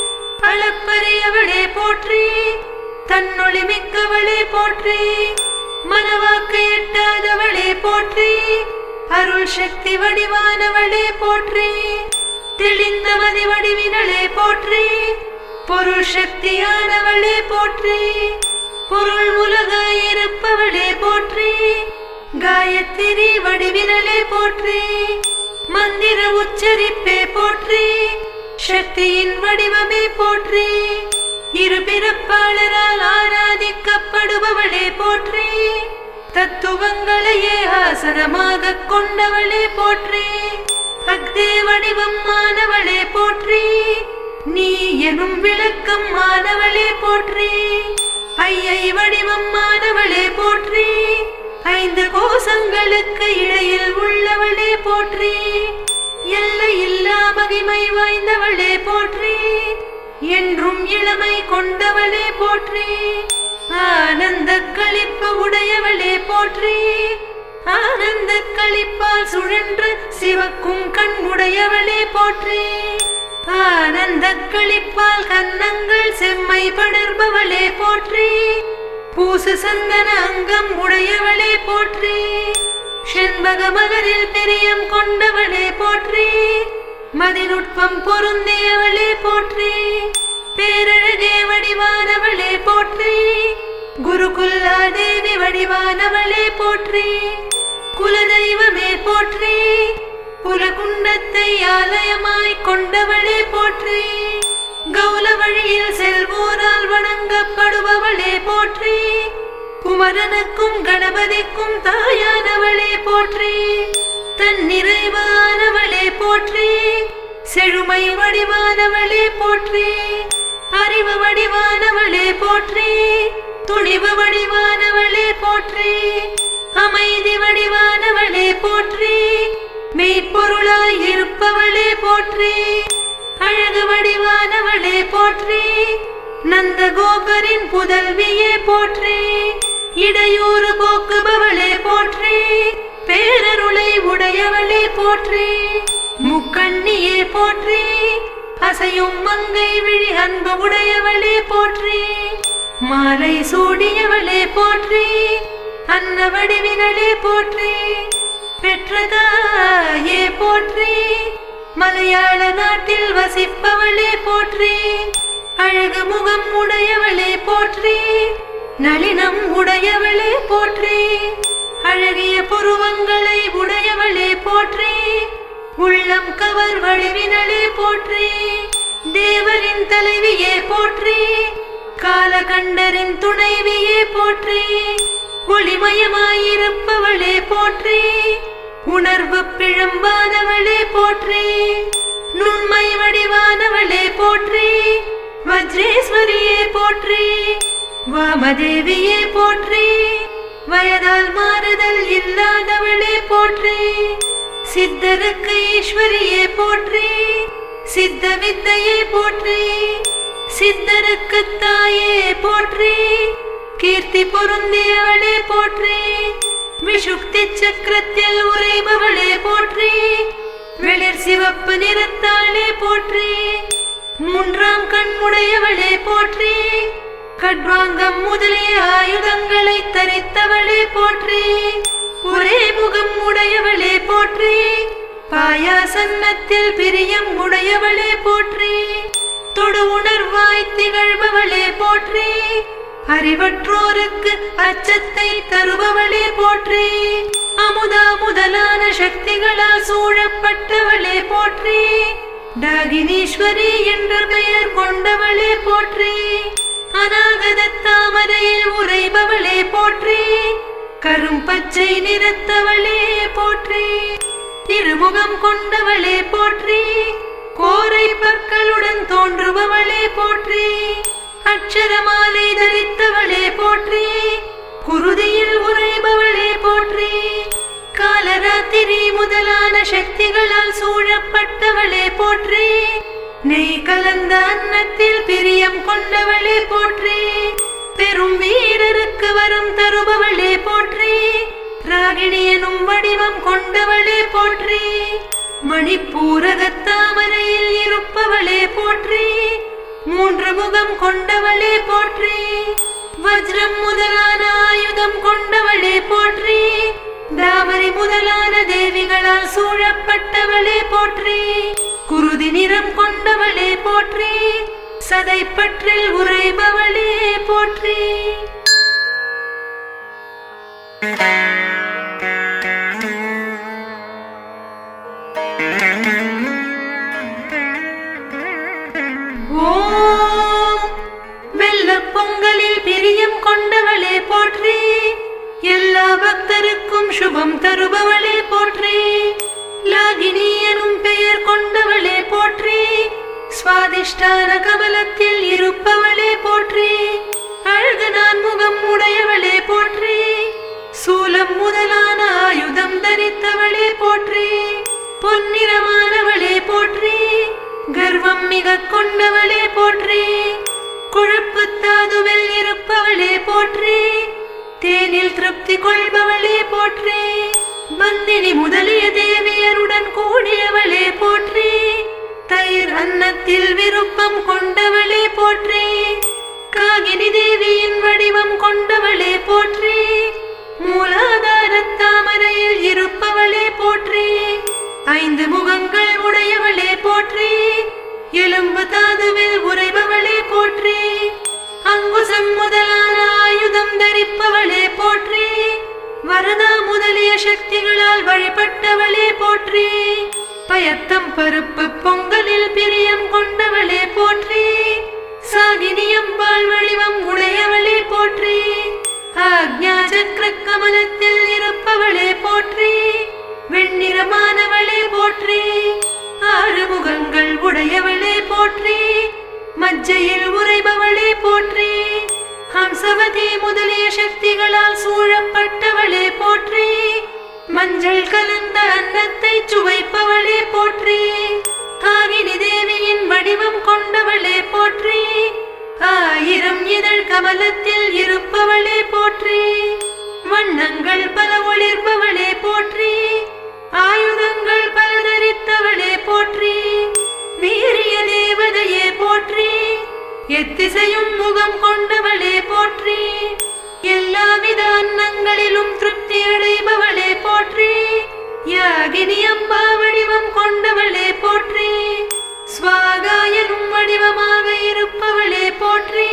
அளப்பரியவளே போற்றி தன்னொளி மிக்கவளே போற்றி மனவாக்கு எட்டாதவளே போற்றி அருள் சக்தி வடிவானவளே போற்றி தெளிந்த மதி வடிவினளே போற்றி பொருள் சக்தியானவளே போற்றி பொருள் உலக இருப்பவளே போற்றி காயத்திரி வடிவினளே போற்றி மந்திர உச்சரிப்பே போற்றி சக்தியின் வடிவமே போற்றி இரு பிறப்பாளரால் ஆராதிக்கப்படுபவளே போற்றி தத்துவங்களையே ஆசனமாக கொண்டவளே போற்றி அக்தே வடிவம் மாணவளே போற்றி நீ எனும் விளக்கம் மாணவளே போற்றி ஐயை வடிவம் மாணவளே போற்றி ஐந்து கோசங்களுக்கு இடையில் உள்ளவளே போற்றி எல்லை இல்லா மகிமை வாய்ந்தவளே போற்றி என்றும் இளமை கொண்டவளே போற்றி ஆனந்த களிப்பு உடையவளே போற்றி ஆனந்த களிப்பால் சுழன்று சிவக்கும் கண் உடையவளே போற்றி ஆனந்த களிப்பால் கன்னங்கள் செம்மை படர்பவளே போற்றி பூசு சந்தன அங்கம் உடையவளே போற்றி செண்பக மலரில் பிரியம் கொண்டவளே போற்றி மதிநுட்பம் பொருந்தியவளே போற்றி பேரழகே வடிவானவளே போற்றி குருகுல்லா தேவி வடிவானவளே போற்றி குலதெய்வமே போற்றி குலகுண்டத்தை ஆலயமாய் கொண்டவளே போற்றி கௌல வழியில் செல்வோரால் வணங்கப்படுபவளே போற்றி குமரனுக்கும் கணபதிக்கும் தாயானவளே போற்றி தன் நிறைவானவளே போற்றி செழுமை வடிவானவளே போற்றி அறிவு வடிவானவளே போற்றி துணிவு வடிவானவளே போற்றி அமைதி வடிவானவளே போற்றி மெய்ப்பொருளாய் இருப்பவளே போற்றி அழகு வடிவானவளே போற்றி நந்த கோபரின் புதல்வியே போற்றி இடையூறு போக்குபவளே போற்றி பேரருளை உடையவளே போற்றி முக்கண்ணியே போற்றி அசையும் மங்கை விழி அன்பு உடையவளே போற்றி மாலை சூடியவளே போற்றி அன்ன வடிவினளே போற்றி பெற்றதாயே போற்றி மலையாள நாட்டில் வசிப்பவளே போற்றி அழகு முகம் உடையவளே போற்றி நளினம் உடையவளே போற்றி அழகிய புருவங்களை உடையவளே போற்றி உள்ளம் கவர் வடிவினளே போற்றி தேவரின் தலைவியே போற்றி காலகண்டரின் துணைவியே போற்றி ஒளிமயமாயிருப்பவளே போற்றி உணர்வு பிழம்பானவளே போற்றி நுண்மை வடிவானவளே போற்றி வஜ்ரேஸ்வரியே போற்றி வாமதேவியே போற்றி வயதால் மாறுதல் இல்லாதவளே போற்றி சித்தருக்கு ஈஸ்வரியே போற்றி சித்த வித்தையே போற்றி சித்தருக்கு தாயே போற்றி கீர்த்தி பொருந்தியவளே போற்றி விஷுக்தி சக்கரத்தில் உரைபவளே போற்றி வெளிர் சிவப்பு நிறத்தாளே போற்றி மூன்றாம் கண்முடையவளே போற்றி கட்வாங்கம் முதலிய ஆயுதங்களை தரித்தவளே போற்றி ஒரே முகம் உடையவளே போற்றி பாயாசன்னத்தில் பிரியம் உடையவளே போற்றி தொடு உணர்வாய் திகழ்பவளே போற்றி அறிவற்றோருக்கு அச்சத்தை தருபவளே போற்றி அமுதா முதலான சக்திகளால் சூழப்பட்டவளே போற்றி டாகினீஸ்வரி என்ற பெயர் கொண்டவளே போற்றி அநாகத தாமரையில் உறைபவளே போற்றி கரும்பச்சை நிறத்தவளே போற்றி திருமுகம் கொண்டவளே போற்றி கோரை பற்களுடன் தோன்றுபவளே போற்றி அக்ஷரமாலை தரித்தவளே போற்றி குருதியில் உறைபவளே போற்றி காலராத்திரி முதலான சக்திகளால் சூழப்பட்டவளே போற்றி நெய் கலந்த அன்னத்தில் பிரியம் கொண்டவளே போற்றி பெரும் வீரருக்கு வரம் தருபவளே போற்றி ராகிணி எனும் வடிவம் கொண்டவளே போற்றி மணிப்பூரகத் தாமரையில் இருப்பவளே போற்றி மூன்று முகம் கொண்டவளே போற்றி வஜ்ரம் முதலான ஆயுதம் கொண்டவளே போற்றி தாமரை முதலான தேவிகளால் சூழப்பட்டவளே போற்றி குருதி நிறம் கொண்டவளே போற்றி சதைப்பற்றில் உறைபவளே போற்றி ஓம் வெள்ளப் பொங்கலில் பிரியம் கொண்டவளே போற்றி எல்லா பக்தருக்கும் சுபம் தருபவளே போற்றி லாகினி எனும் பெயர் கொண்டவளே போற்றி சுவாதிஷ்டான கமலத்தில் இருப்பவளே போற்றி அழகு நான் முகம் உடையவளே போற்றி சூலம் முதலான ஆயுதம் தரித்தவளே போற்றி பொன்னிறமானவளே போற்றி கர்வம் மிக கொண்டவளே போற்றி குழப்பு தாதுவில் இருப்பவளே போற்றி தேனில் திருப்தி கொள்பவளே போற்றி பந்தினி முதலிய தேவியருடன் கூடியவளே போற்றி தயிர் அன்னத்தில் விருப்பம் கொண்டவளே போற்றி காகினி தேவியின் வடிவம் கொண்டவளே போற்றி மூலாதார தாமரையில் இருப்பவளே போற்றி ஐந்து முகங்கள் உடையவளே போற்றி எலும்பு தாதுவில் உறைபவளே போற்றி அங்குசம் முதலான ஆயுதம் தரிப்பவளே போற்றி வரதா முதலிய சக்திகளால் வழிபட்டவளே போற்றி பயத்தம் பருப்பு பொங்கலில் பிரியம் கொண்டவளே போற்றி சாகினியம்பாள் வடிவம் உடையவளே போற்றி ஆக்ஞா சக்கர கமலத்தில் இருப்பவளே போற்றி வெண்ணிறமானவளே போற்றி ஆறு முகங்கள் உடையவளே போற்றி மஜ்ஜையில் உறைபவளே போற்றி ஹம்சவதி முதலிய சக்திகளால் சூழப்பட்டவளே போற்றி மஞ்சள் கலந்த அன்னத்தை சுவைப்பவளே போற்றி காகினி தேவியின் வடிவம் கொண்டவளே போற்றி ஆயிரம் இதழ் கமலத்தில் இருப்பவளே போற்றி வண்ணங்கள் பல ஒளிர்பவளே போற்றி ஆயுதங்கள் பல தரித்தவளே போற்றி வீரிய தேவதையே போற்றி எத்திசையும் முகம் கொண்டவளே போற்றி எல்லாவித அன்னங்களிலும் திருப்தி அடைபவளே போற்றி யாகினி அம்பா வடிவம் கொண்டவளே போற்றி ஸ்வாகாயனும் வடிவமாக இருப்பவளே போற்றி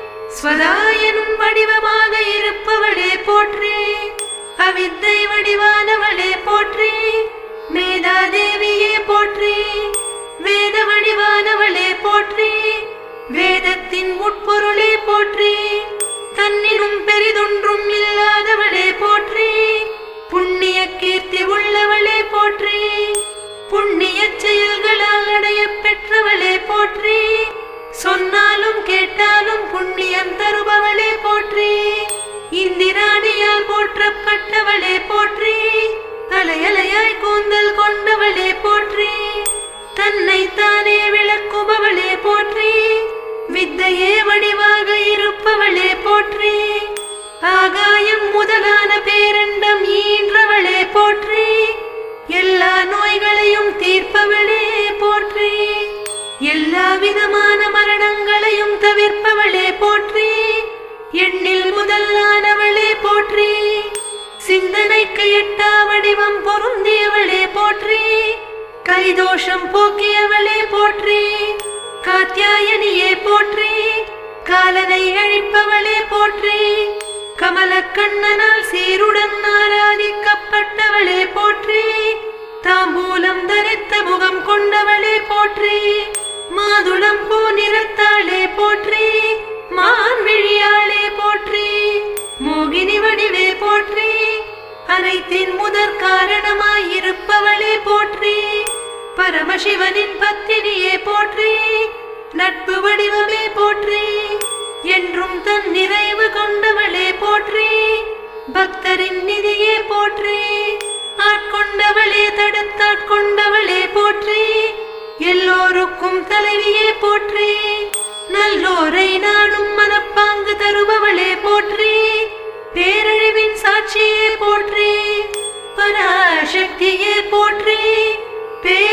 ஸ்வதாயனும் வடிவமாக இருப்பவளே போற்றி அவித்தை வடிவானவளே போற்றி மேதாதேவியே போற்றி வேத வடிவானவளே போற்றி வேதத்தின் உட்பொருளே போற்றி தன்னினும் பெரிதொன்றும் இல்லாதவளே போற்றி புண்ணிய கீர்த்தி உள்ளவளே போற்றி புண்ணிய செயல்களால் அடைய பெற்றவளே போற்றி சொன்னாலும் கேட்டாலும் புண்ணியம் தருபவளே போற்றி இந்திராணியால் போற்றப்பட்டவளே போற்றி அலையலையாய் கூந்தல் கொண்டவளே போற்றி தன்னை தானே விளக்குபவளே போற்றி வித்தையே வடிவாக இருப்பவளே போற்றி ஆகாயம் முதலான பேரண்டம் ஈன்றவளே போற்றி எல்லா நோய்களையும் தீர்ப்பவளே போற்றி எல்லா விதமான மரணங்களையும் தவிர்ப்பவளே போற்றி எண்ணில் முதலானவளே போற்றி சிந்தனைக்கு எட்டா வடிவம் பொருந்தியவளே போற்றி கைதோஷம் போக்கியவளே போற்றி காத்தியாயனியே போற்றி காலனை அழிப்பவளே போற்றி கமலக்கண்ணனால் சீருடன் ஆராதிக்கப்பட்டவளே போற்றி தாம்பூலம் தரித்த முகம் கொண்டவளே போற்றி மாதுளம் பூ நிறத்தாளே போற்றி மான் விழியாளே போற்றி மோகினி வடிவே போற்றி அனைத்தின் முதற் காரணமாயிருப்பவளே போற்றி பரமசிவனின் பத்தினியே போற்றி நட்பு வடிவமே போற்றி என்றும் தன் நிறைவு கொண்டவளே போற்றி பக்தரின் நிதியே போற்றி ஆட்கொண்டவளே தடுத்தாட்கொண்டவளே போற்றி எல்லோருக்கும் தலைவியே போற்றி நல்லோரை நாடும் மனப்பாங்கு தருபவளே போற்றி பேரழிவின் சாட்சியே போற்றி பராசக்தியே போற்றி பேர்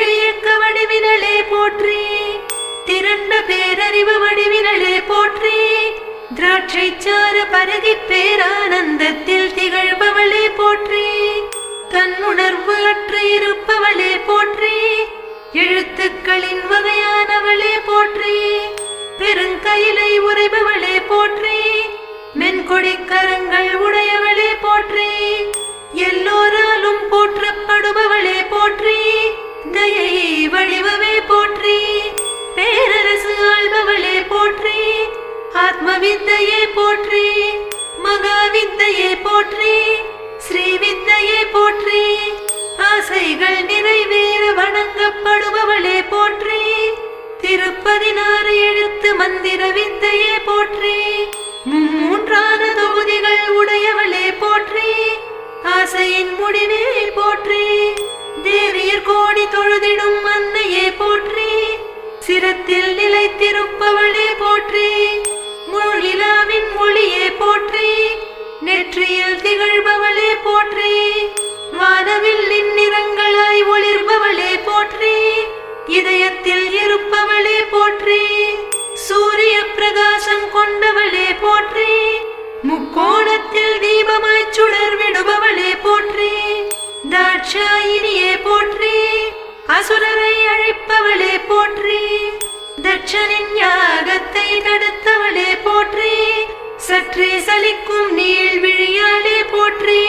போற்றி திரண்ட பேரறிவு வடிவினளே போற்றி திராட்சை சார பருகி பேரானந்தத்தில் திகழ்பவளே போற்றி தன்னுணர்வு அற்று இருப்பவளே போற்றி எழுத்துக்களின் வகையானவளே போற்றி பெருங்கயிலை உரைபவளே போற்றி மென்கொடி கரங்கள் உடையவளே போற்றி எல்லோராலும் போற்றப்படுபவளே போற்றி தயை வடிவமே போற்றி பேரரசு ஆள்பவளே போற்றி ஆத்ம வித்தையே போற்றி மகா வித்தையே போற்றி ஸ்ரீ வித்தையே போற்றி ஆசைகள் நிறைவேற வணங்கப்படுபவளே போற்றி திருப்பதினாறு எழுத்து மந்திர வித்தையே போற்றி மும்மூன்றான தொகுதிகள் உடையவளே போற்றி ஆசையின் முடிவே போற்றி தேவியர் கோடி தொழுதிடும் அன்னையே போற்றி சிரத்தில் நிலைத்திருப்பவளே போற்றி முழுநிலாவின் ஒளியே போற்றி நெற்றியில் திகழ்பவளே போற்றி வானவில்லின் நிறங்களாய் ஒளிர்பவளே போற்றி இதயத்தில் இருப்பவளே போற்றி சூரிய பிரகாசம் கொண்டவளே போற்றி முக்கோணத்தில் தீபமாய் சுடர் விடுபவளே போற்றி தாட்சாயினியே போற்றி அசுரரை அழைப்பவளே போற்றி தட்சனின் யாகத்தை தடுத்தவளே போற்றி சற்றே சலிக்கும் நீள் விழியாளே போற்றி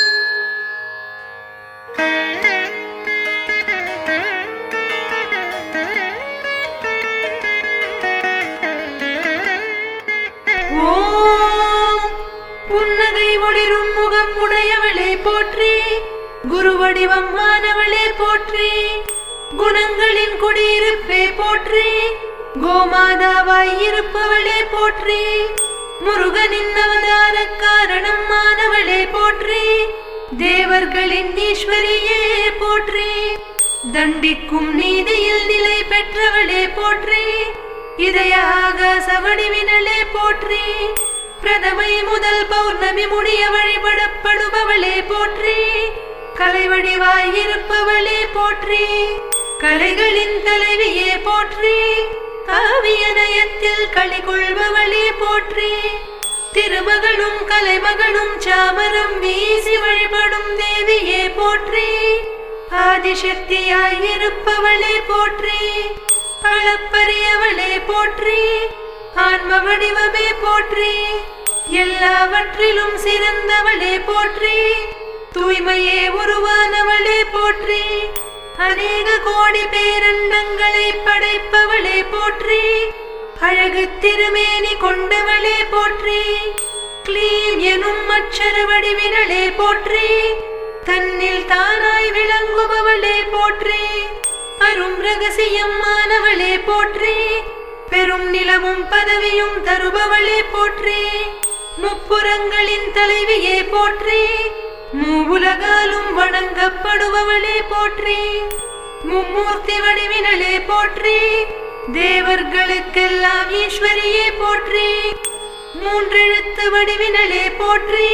ஓம் புன்னகை ஒளிரும் முகம் உடையவளே போற்றி குரு வடிவம் ஆனவளே போற்றி குணங்களின் குடியிருப்பே போற்றி கோமாதாவாய் இருப்பவளே போற்றி முருகனின் அவதார காரணம் ஆனவளே போற்றி தேவர்களின் ஈஸ்வரியே போற்றி தண்டிக்கும் நீதியில் நிலை பெற்றவளே போற்றி இதய ஆகாச வடிவினளே போற்றி பிரதமை முதல் பௌர்ணமி முடிய வழிபடப்படுபவளே போற்றி கலை வடிவாய் இருப்பவளே போற்றி கலைகளின் தலைவியே போற்றி காவிய நயத்தில் களி கொள்பவளே போற்றி திருமகளும் கலைமகளும் சாமரம் வீசி வழிபடும் தேவியே போற்றி ஆதிசக்தியாய் இருப்பவளே போற்றி அளப்பரியவளே போற்றி ஆன்ம வடிவமே போற்றி எல்லாவற்றிலும் சிறந்தவளே போற்றி தூய்மையே உருவானவளே போற்றி அநேக கோடி பேரண்டங்களை படைப்பவளே போற்றி அழகு திருமேனி கொண்டவளே போற்றி க்ளீம் எனும் அச்சர வடிவினளே போற்றி தன்னில் தானாய் விளங்குபவளே போற்றி அரும் ரகசியம் மாணவளே போற்றி பெரும் நிலவும் பதவியும் தருபவளே போற்றி முப்புறங்களின் தலைவியே போற்றி மூவுலகாலும் வணங்கப்படுபவளே போற்றி மும்மூர்த்தி வடிவினளே போற்றி தேவர்களுக்கெல்லாம் ஈஸ்வரியே போற்றி மூன்றெழுத்து வடிவினளே போற்றி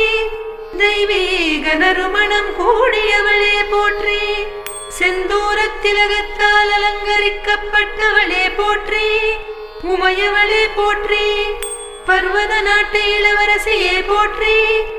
தெய்வீக நறுமணம் கூடியவளே போற்றி செந்தூரத் திலகத்தால் அலங்கரிக்கப்பட்டவளே போற்றி உமையவளே போற்றி பர்வத நாட்டு இளவரசியே போற்றி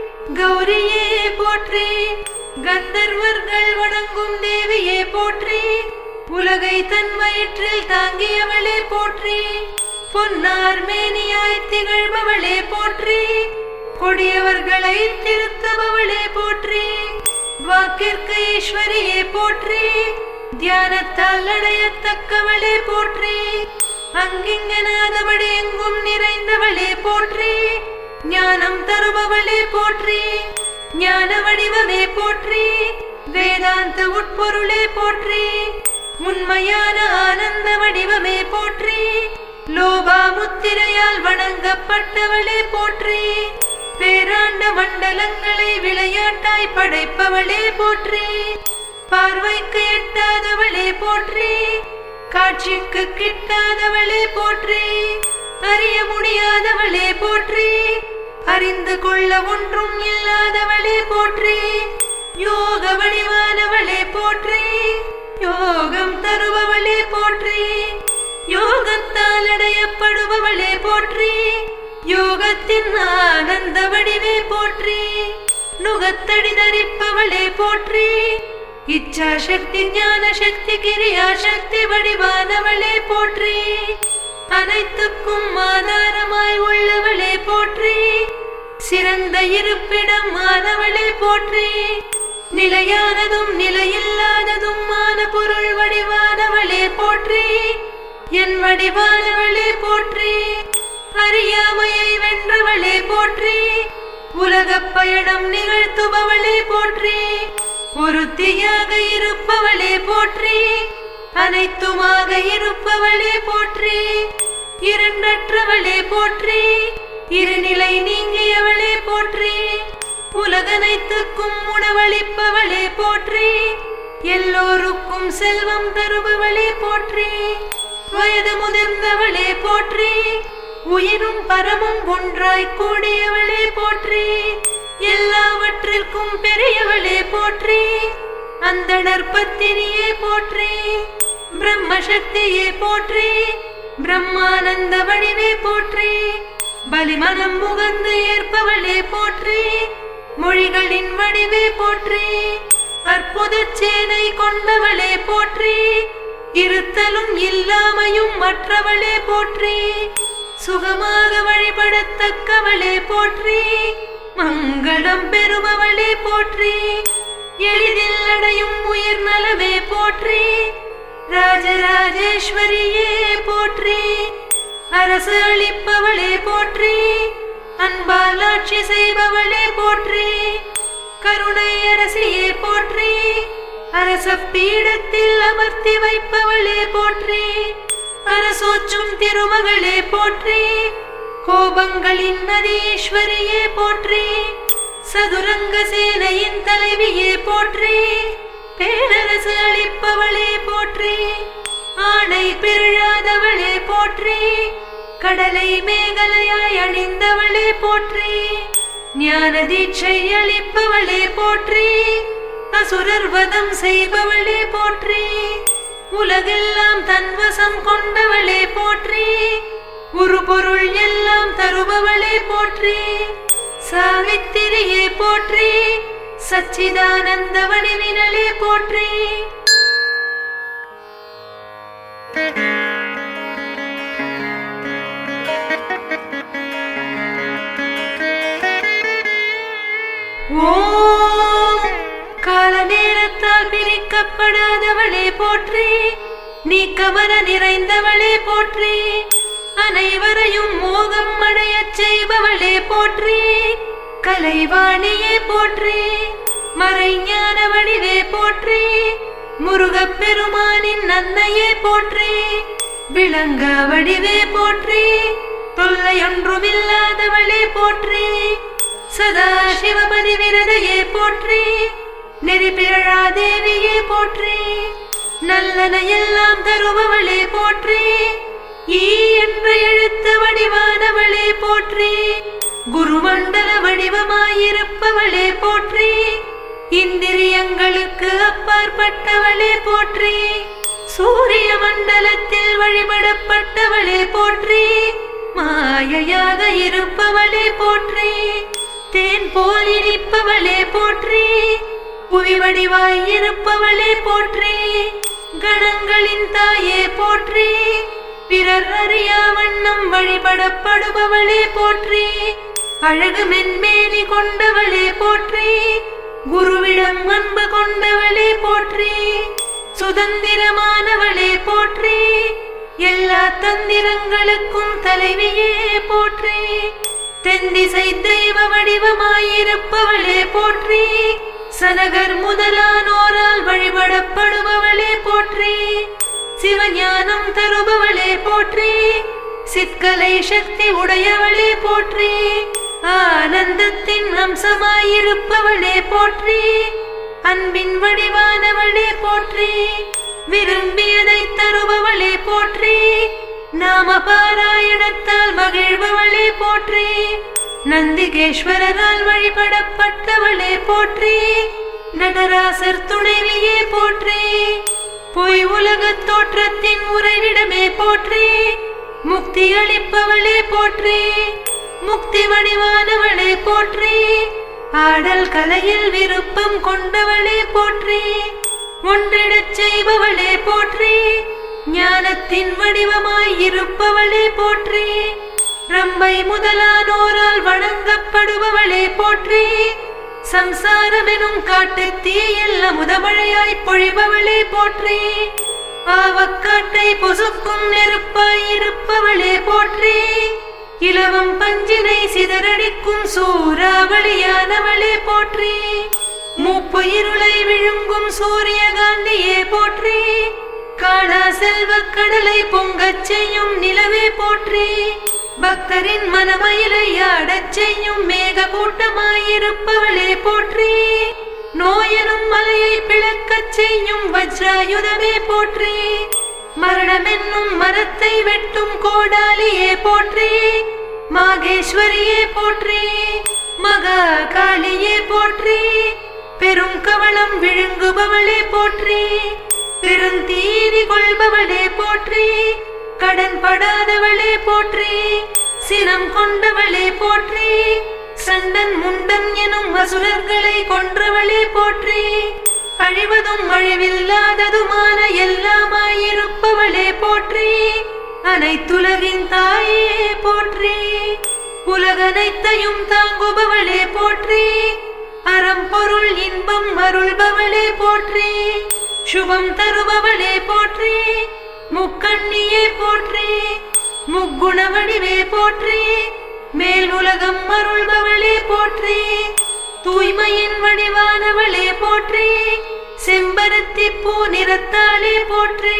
கௌரியே போற்றி கந்தர்வர்கள் வணங்கும் தேவியே போற்றி உலகை தன் வயிற்றில் தாங்கியவளே போற்றி பொன்னார் மேனியாய் திகழ்பவளே போற்றி கொடியவர்களை திருத்தபவளே போற்றி வாக்கிற்கு ஈஸ்வரியே போற்றி தியானத்தால் அடையத்தக்கவளே போற்றி அங்கிங்கனாதபடி எங்கும் நிறைந்தவளே போற்றி ஞானம் தருபவளே போற்றி ஞான வடிவமே போற்றி வேதாந்த உட்பொருளே போற்றி உண்மையான ஆனந்த வடிவமே போற்றி லோபா முத்திரையால் வணங்கப்பட்டவளே போற்றி பேராண்ட மண்டலங்களை விளையாட்டாய் படைப்பவளே போற்றி பார்வைக்கு எட்டாதவளே போற்றி காட்சிக்கு கிட்டாதவளே போற்றி அறிய முடியாதவளே போற்றி அறிந்து கொள்ள ஒன்றும் இல்லாதவளே போற்றி யோக வடிவானவளே போற்றி யோகம் தருபவளே போற்றி யோகத்தால் அடையப்படுபவளே போற்றி யோகத்தின் ஆனந்த வடிவே போற்றி நுகத்தடி தரிப்பவளே போற்றி இச்சா சக்தி ஞான சக்தி கிரியா சக்தி வடிவானவளே போற்றி அனைத்துக்கும் ஆதாரமாய் உள்ளவளே போற்றி சிறந்த இருப்பிடம் ஆனவளே போற்றி நிலையானதும் நிலையில்லாததும் ஆன பொருள் வடிவானவளே போற்றி என் வடிவானவளே போற்றி அறியாமையை வென்றவளே போற்றி உலகப் பயணம் நிகழ்த்துபவளே போற்றி ஒருத்தியாக இருப்பவளே போற்றி அனைத்துமாக இருப்பவளே போற்றி இரண்டற்றவளே போற்றி இருநிலை நீங்கியவளே போற்றி உலகனைத்துக்கும் உணவளிப்பவளே போற்றி எல்லோருக்கும் செல்வம் தருபவளே போற்றி வயது முதிர்ந்தவளே போற்றி உயிரும் பரமும் ஒன்றாய் கூடியவளே போற்றி எல்லாவற்றிற்கும் பெரியவளே போற்றி அந்த நற்பத்தினியே போற்றி பிரம்ம சக்தியே போற்றி பிரம்மானந்த வடிவே போற்றி பலிமனம் முகந்து ஏற்பவளே போற்றி மொழிகளின் வடிவே போற்றி அற்புத சேனை கொண்டவளே போற்றி இருத்தலும் இல்லாமையும் மற்றவளே போற்றி சுகமாக வழிபடத்தக்கவளே போற்றி மங்களம் பெறுபவளே போற்றி எளிதில் அடையும் உயிர் நலமே போற்றி ராஜராஜேஸ்வரியே போற்றி அரசு அளிப்பவளே போற்றி அன்பால் ஆட்சி செய்பவளே போற்றி கருணை அரசியே போற்றி அரச பீடத்தில் அமர்த்தி வைப்பவளே போற்றி அரசோச்சும் திருமகளே போற்றி கோபங்களின் நதீஸ்வரியே போற்றி சதுரங்க சேனையின் தலைவியே போற்றி பேரரசு அளிப்பவளே போற்றி ஆணை பிறழாதவளே போற்றி கடலை மேகலையாய் அணிந்தவளே போற்றி ஞான தீட்சை அளிப்பவளே போற்றி அசுரர் வதம் செய்பவளே போற்றி உலகெல்லாம் தன்வசம் கொண்டவளே போற்றி ஒரு பொருள் எல்லாம் தருபவளே போற்றி சாவித்திரியே போற்றி சச்சிதானந்த வடிவினலே போற்றி ஓம் கால நேரத்தால் பிரிக்கப்படாதவளே போற்றி நீக்கமர நிறைந்தவளே போற்றி அனைவரையும் மோகம் அடையச் செய்பவளே போற்றி கலைவாணியே போற்றி மறைஞான வடிவே போற்றி முருகப் பெருமானின் நன்மையே போற்றி விளங்க வடிவே போற்றி தொல்லையொன்றுமில்லாதவளே போற்றி சதா சிவபதி விரதையே போற்றி நெறி பிறழா தேவியே போற்றி நல்லன எல்லாம் தருபவளே போற்றி ஈ என்ற எழுத்து வடிவானவளே போற்றி குருமண்டல வடிவமாயிருப்பவளே போற்றி இந்திரியங்களுக்கு அப்பாற்பட்டவளே போற்றி சூரிய மண்டலத்தில் வழிபடப்பட்டவளே போற்றி மாயையாக இருப்பவளே போற்றி தேன் போல் இனிப்பவளே போற்றி புவி வடிவாய் இருப்பவளே போற்றி கணங்களின் தாயே போற்றி பிறர் அறியா வண்ணம் வழிபடப்படுபவளே போற்றி அழகு மென்மேனி கொண்டவளே போற்றி குருவிடம் அன்பு கொண்டவளே போற்றி சுதந்திரமானவளே போற்றி எல்லா தந்திரங்களுக்கும் தலைவியே போற்றி தென்திசை தெய்வ வடிவமாயிருப்பவளே போற்றி சனகர் முதலானோரால் வழிபடப்படுபவளே போற்றி சிவஞானம் தருபவளே போற்றி சிற்கலை சக்தி உடையவளே போற்றி ஆனந்தத்தின் அம்சமாயிருப்பவளே போற்றி அன்பின் வடிவானவளே போற்றி விரும்பியதை தருபவளே போற்றி நாம பாராயணத்தால் மகிழ்பவளே போற்றி நந்திகேஸ்வரரால் வழிபடப்பட்டவளே போற்றி நடராசர் துணைவியே போற்றி பொய் உலகத் தோற்றத்தின் உறைவிடமே போற்றி முக்தி அளிப்பவளே போற்றி முக்தி வடிவானவளே போற்றி ஆடல் கலையில் விருப்பம் கொண்டவளே போற்றி ஒன்றிடச் செய்பவளே போற்றி ஞானத்தின் வடிவமாய் இருப்பவளே போற்றி ரம்பை முதலானோரால் வணங்கப்படுபவளே போற்றி சம்சாரமெனும் காட்டு தீயில் முதமழையாய் பொழிபவளே போற்றி ஆவக்காட்டை பொசுக்கும் நெருப்பாய் இருப்பவளே போற்றி இலவம் பஞ்சினை சிதறடிக்கும் சூறாவளியானவளே போற்றி மூப்பு இருளை விழுங்கும் சூரியகாந்தியே போற்றி காணா செல்வக் கடலை பொங்கச் செய்யும் நிலவே போற்றி பக்தரின் மனமயிலை ஆடச் செய்யும் மேக கூட்டமாயிருப்பவளே போற்றி நோயனும் மலையை பிளக்கச் செய்யும் வஜ்ராயுதமே போற்றி மரணமென்னும் மரத்தை வெட்டும் கோடாலியே போற்றி மாகேஸ்வரியே போற்றி மகா காளியே போற்றி பெரும் கவளம் விழுங்குபவளே போற்றி பெருந்தீதி கொள்பவளே போற்றி கடன் படாதவளே போற்றி சினம் கொண்டவளே போற்றி சண்டன் முண்டன் எனும் அசுரர்களை கொன்றவளே போற்றி அழிவதும் அழிவில்லாததுமான எல்லாமாயிருப்பவளே போற்றி அனைத்துலகின் தாயே போற்றி உலகனைத்தையும் தாங்குபவளே போற்றி அறம் பொருள் இன்பம் அருள்பவளே போற்றி சுபம் தருபவளே போற்றி முக்கண்ணியே போற்றி முக்குண வடிவே போற்றி மேல் உலகம் அருள்பவளே போற்றி தூய்மையின் வடிவானவளே போற்றி செம்பருத்தி பூ நிறத்தாளே போற்றி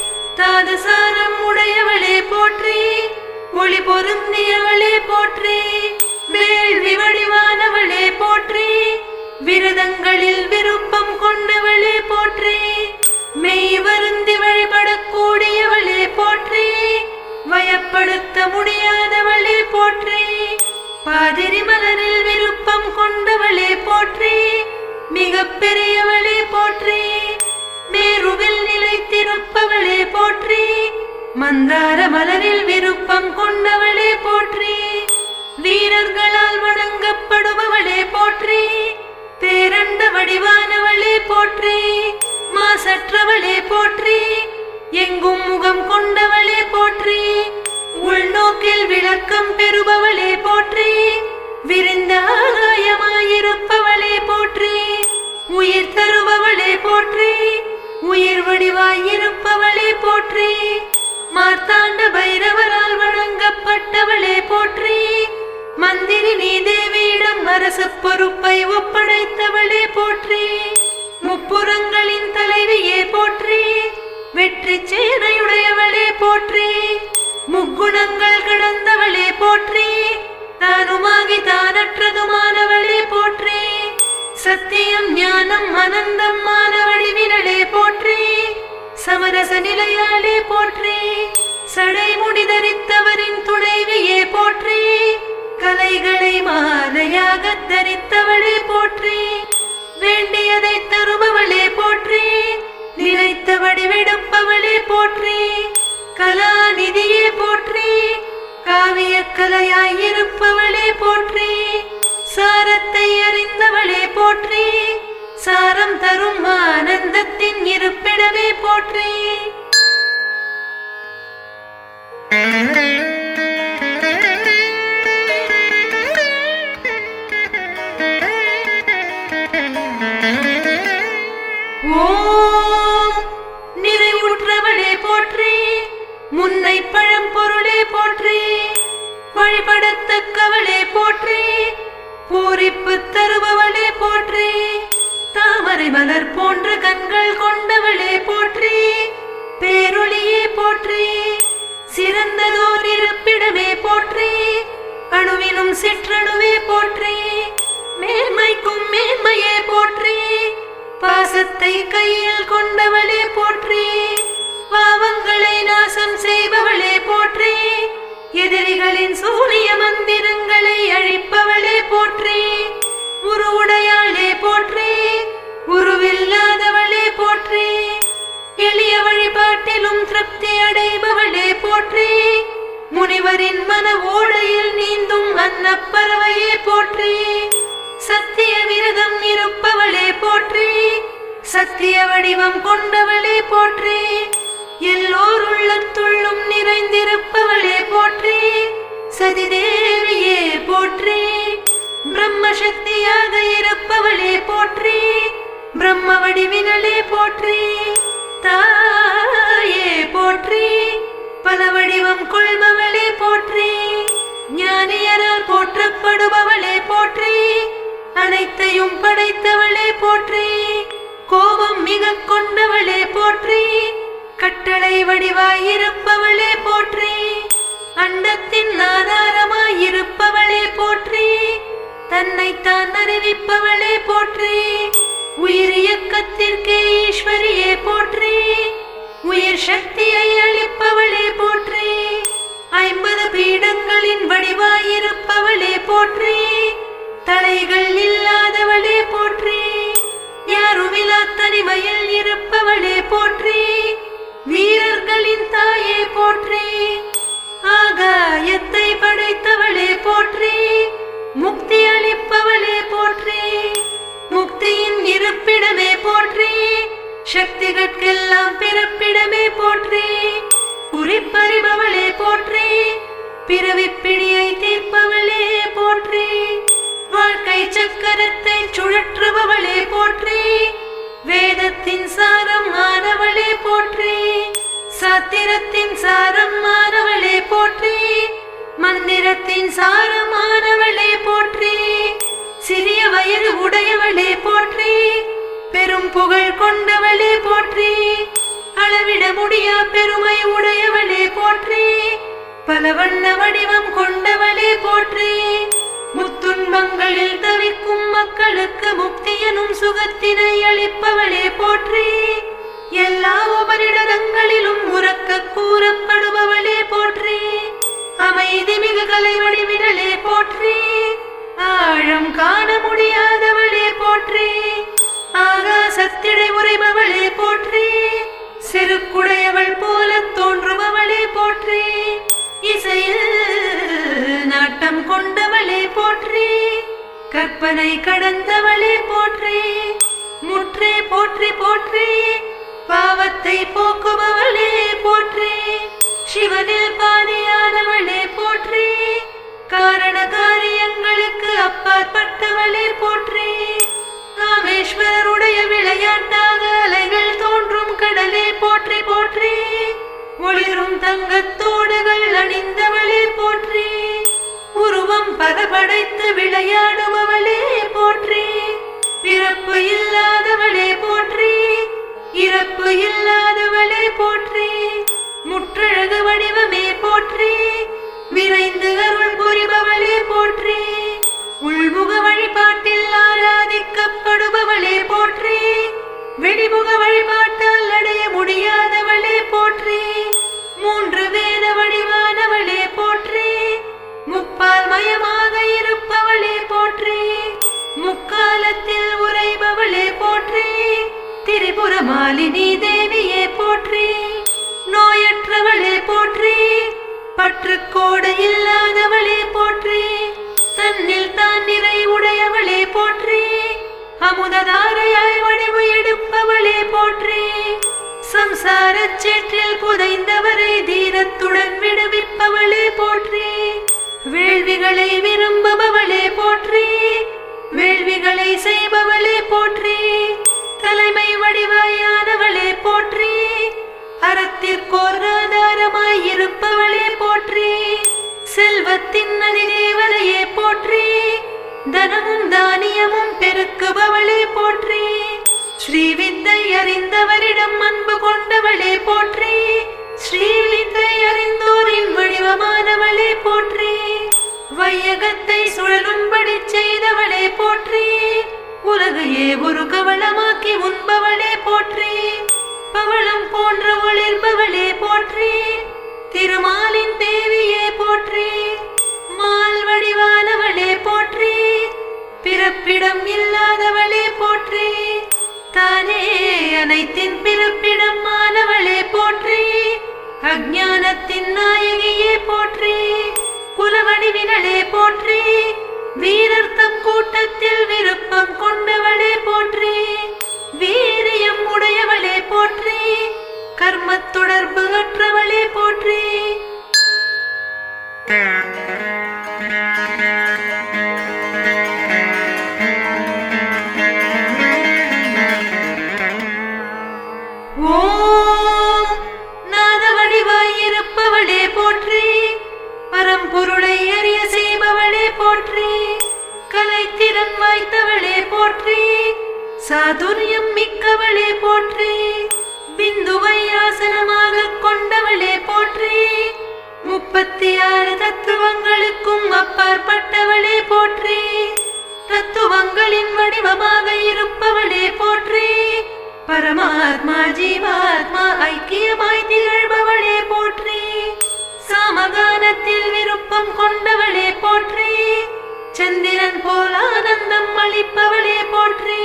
தாதுசாரம் உடையவளே போற்றி ஒளி பொருந்தியவளே போற்றி வேள்வி வடிவானவளே போற்றி விரதங்களில் விருப்பம் கொண்டவளே போற்றி மெய் வருந்தி வழிபடக்கூடியவளே போற்றி வயப்படுத்த முடியாதவளே போற்றி பாதிரி மலரில் விருப்பம் கொண்டவளே போற்றி மிக பெரியவளே போற்றி மேருவில் நிலைத்திருப்பவளே போற்றி மந்தார மலரில் விருப்பம் கொண்டவளே போற்றி வீரர்களால் வணங்கப்படுபவளே போற்றி பேரண்ட வடிவானவளே போற்றி மாசற்றவளே போற்றி எங்கும் முகம் கொண்டவளே போற்றி உள்நோக்கில் விளக்கம் பெறுபவளே போற்றி விரிந்த ஆகாயமாயிருப்பவளே போற்றி உயிர் தருபவளே போற்றி உயிர் வடிவாயிருப்பவளே போற்றி மார்த்தாண்ட பைரவரால் வணங்கப்பட்டவளே போற்றி மந்திரி நீ தேவியிடம் அரசு பொறுப்பை ஒப்படைத்தவளே போற்றி முப்புறங்களின் தலைவியே போற்றி வெற்றி சேனையுடையவளே போற்றி முக்குணங்கள் கடந்தவளே போற்றி தானுமாகி தானற்றதுமானவளே போற்றி சத்தியம் ஞானம் அனந்தம் மானவழிவினளே போற்றி சமரச நிலையாளே போற்றி சடை முடிதரித்தவரின் துணைவியே போற்றி கலைகளை மாலையாகத் தரித்தவளே போற்றி வேண்டியதை தருபவளே போற்றி நினைத்த வடிவெடுப்பவளே போற்றி கலாநிதியே போற்றி காவிய கலையாயிருப்பவளே போற்றி சாரத்தை அறிந்தவளே போற்றி சாரம் தரும் ஆனந்தத்தின் இருப்பிடமே போற்றி ஓம் நிறைவுற்றவளே போற்றி முன்னை பழம்பொருளே போற்றி வழிபடத்தக்கவளே போற்றி பூரிப்பு தருபவளே போற்றி தாமரை மலர் போன்ற கண்கள் கொண்டவளே போற்றி பேரொளியே போற்றி சிறந்ததோர் இருப்பிடமே போற்றி அணுவினும் சிற்றணுவே போற்றி மேன்மைக்கும் மேன்மையே போற்றி பாசத்தை கையில் கொண்டவளே போற்றி பாவங்களை நாசம் செய்பவளே போற்றி எதிரிகளின் சூனிய மந்திரங்களை அழிப்பவளே போற்றி உருவுடையாளே போற்றி உருவில்லாதவளே போற்றி எளிய திருப்தி அடைபவளே போற்றி முனிவரின் மன ஓடையில் நீந்தும் அன்னப்பறவையே போற்றி சத்திய விரதம் இருப்பவளே போற்றி சத்திய வடிவம் கொண்டவளே போற்றி எல்லோர் உள்ளத்துள்ளும் நிறைந்திருப்பவளே போற்றி சதிதேவியே போற்றி பிரம்ம சக்தியாக இருப்பவளே போற்றி பிரம்ம வடிவினலே போற்றி தாயே போற்றி பல வடிவம் கொள்பவளே போற்றி ஞானியரால் போற்றப்படுபவளே போற்றி அனைத்தையும் படைத்தவளே போற்றி கோபம் மிக கொண்டவளே போற்றி கட்டளை வடிவாயிருப்பவளே போற்றி அண்டத்தின் ஆதாரமாயிருப்பவளே போற்றி தன்னைத்தான் அறிவிப்பவளே போற்றி உயிர் இயக்கத்திற்கே ஈஸ்வரியே போற்றி உயிர் சக்தியை அளிப்பவளே போற்றி ஐம்பது பீடங்களின் வடிவாயிருப்பவளே போற்றி தலைகள் இல்லாதவளே போற்றி யாருமில்லா தனிமையில் இருப்பவளே போற்றி வீரர்களின் தாயே போற்றி ஆகாயத்தை படைத்தவளே போற்றி முக்தி அளிப்பவளே போற்றி முக்தியின் இருப்பிடமே போற்றி சக்திகட்கெல்லாம் பிறப்பிடமே போற்றி குறிப்பறிபவளே போற்றி பிறவிப் பிடியை தீர்ப்பவளே போற்றி வாழ்க்கை சக்கரத்தை சுழற்றுபவளே போற்றி வேதத்தின் சாரம் ஆனவளே போற்றி சாத்திரத்தின் சாரம் ஆனவளே போற்றி மந்திரத்தின் சாரம் ஆனவளே போற்றி சிறிய வயது உடையவளே போற்றி பெரும் புகழ் கொண்டவளே போற்றி அளவிட முடியா பெருமை உடையவளே போற்றி பல வண்ண வடிவம் கொண்டவளே போற்றி முத்துன்பங்களில் தவிக்கும் மக்களுக்கு முக்தியனும் சுகத்தினை அளிப்பவளே போற்றி எல்லா உபரிடங்களிலும் உறக்க கூறப்படுபவளே போற்றி அமைதி மிகு கலை வடிவினலே போற்றி ஆழம் காண முடியாதவளே போற்றி ஆகாசத்திடை உரைபவளே போற்றி செருக்குடையவள் போல தோன்றுபவளே போற்றி இசையில் நாட்டம் கொண்டவளே போற்றி கற்பனை கடந்தவளே போற்றி முற்றே போற்றி போற்றி பாவத்தை போக்குபவளே போற்றி சிவனில் பாதியானவளே போற்றி காரண காரியங்களுக்கு அப்பாற்பட்டவளே போற்றி ராமேஸ்வரருடைய விளையாட்டாக அலைகள் தோன்றும் கடலே போற்றி போற்றி ஒளிரும் தங்கத்தோடுகள் அணிந்தவளே போற்றி உருவம் பல படைத்து விளையாடுபவளே போற்றி பிறப்பு இல்லாதவளே போற்றி இறப்பு இல்லாதவளே போற்றி முற்றழகு வடிவமே போற்றி விரைந்து அருள் புரிபவளே போற்றி உள்முக வழிபாட்டில் ஆராதிக்கப்படுபவளே போற்றி வெளிமுக வழிபாட்டால் அடைய முடியாதவளே போற்றி மூன்று வேத வடிவானவளே போற்றி முப்பால் மயமாக இருப்பவளே போற்றி முக்காலத்தில் உரைபவளே போற்றி திரிபுர மாலினி தேவியே போற்றி நோயற்றவளே போற்றி பற்றுக்கோடு இல்லாதவளே போற்றி தன்னில் தான் நிறை உடையவளே போற்றி அமுததாரையாய் வடிவு எடுப்பவளே போற்றி சம்சாரச் சேற்றில் புதைந்தவரை தீரத்துடன் விடுவிப்பவளே போற்றி வேள்விகளை விரும்புபவளே போற்றி வேள்விகளை செய்பவளே போற்றி தலைமை வடிவாயானவளே போற்றி அறத்திற்கோர் ஆதாரமாய் இருப்பவளே போற்றி செல்வத்தின் அதிதேவதையே போற்றி தனமும் தானியமும் பெருக்குபவளே போற்றி ஸ்ரீவித்தை அறிந்தவரிடம் அன்பு கொண்டவளே போற்றி ஸ்ரீவித்தை அறிந்தோரின் வடிவமானவளே போற்றி வையகத்தை சுழலும்படி செய்தவளே போற்றி உலகையே ஒரு கவளமாக்கி உண்பவளே போற்றி பவளம் போன்ற ஒளிர்பவளே போற்றி திருமாலின் தேவியே போற்றி மால் வடிவானவளே போற்றி பிறப்பிடம் இல்லாதவளே போற்றி தானே அனைத்தின் பிறப்பிடம் ஆனவளே போற்றி அஞ்ஞானத்தின் நாயகியே போற்றி குலவடிவினளே போற்றி வீரர்த்தம் கூட்டத்தில் விருப்பம் கொண்டவளே போற்றி வீரியம் உடையவளே போற்றி கர்மத் தொடர்பு அற்றவளே போற்றி ஓம் நாதவடிவாய் இருப்பவளே போற்றி பரம்பொருளை அறிய செய்பவளே போற்றி கலைத்திறன் வாய்த்தவளே போற்றி சாதுரியம் மிக்கவளே போற்றி பிந்துவை ஆசனமாக கொண்டவளே போற்றி முப்பத்தி ஆறு தத்துவங்களுக்கும் அப்பாற்பட்டவளே போற்றி தத்துவங்களின் வடிவமாக இருப்பவளே போற்றி பரமாத்மா ஜீவாத்மா ஐக்கியமாய் திகழ்பவளே போற்றி சாமகானத்தில் விருப்பம் கொண்டவளே போற்றி சந்திரன் போல் ஆனந்தம் அளிப்பவளே போற்றி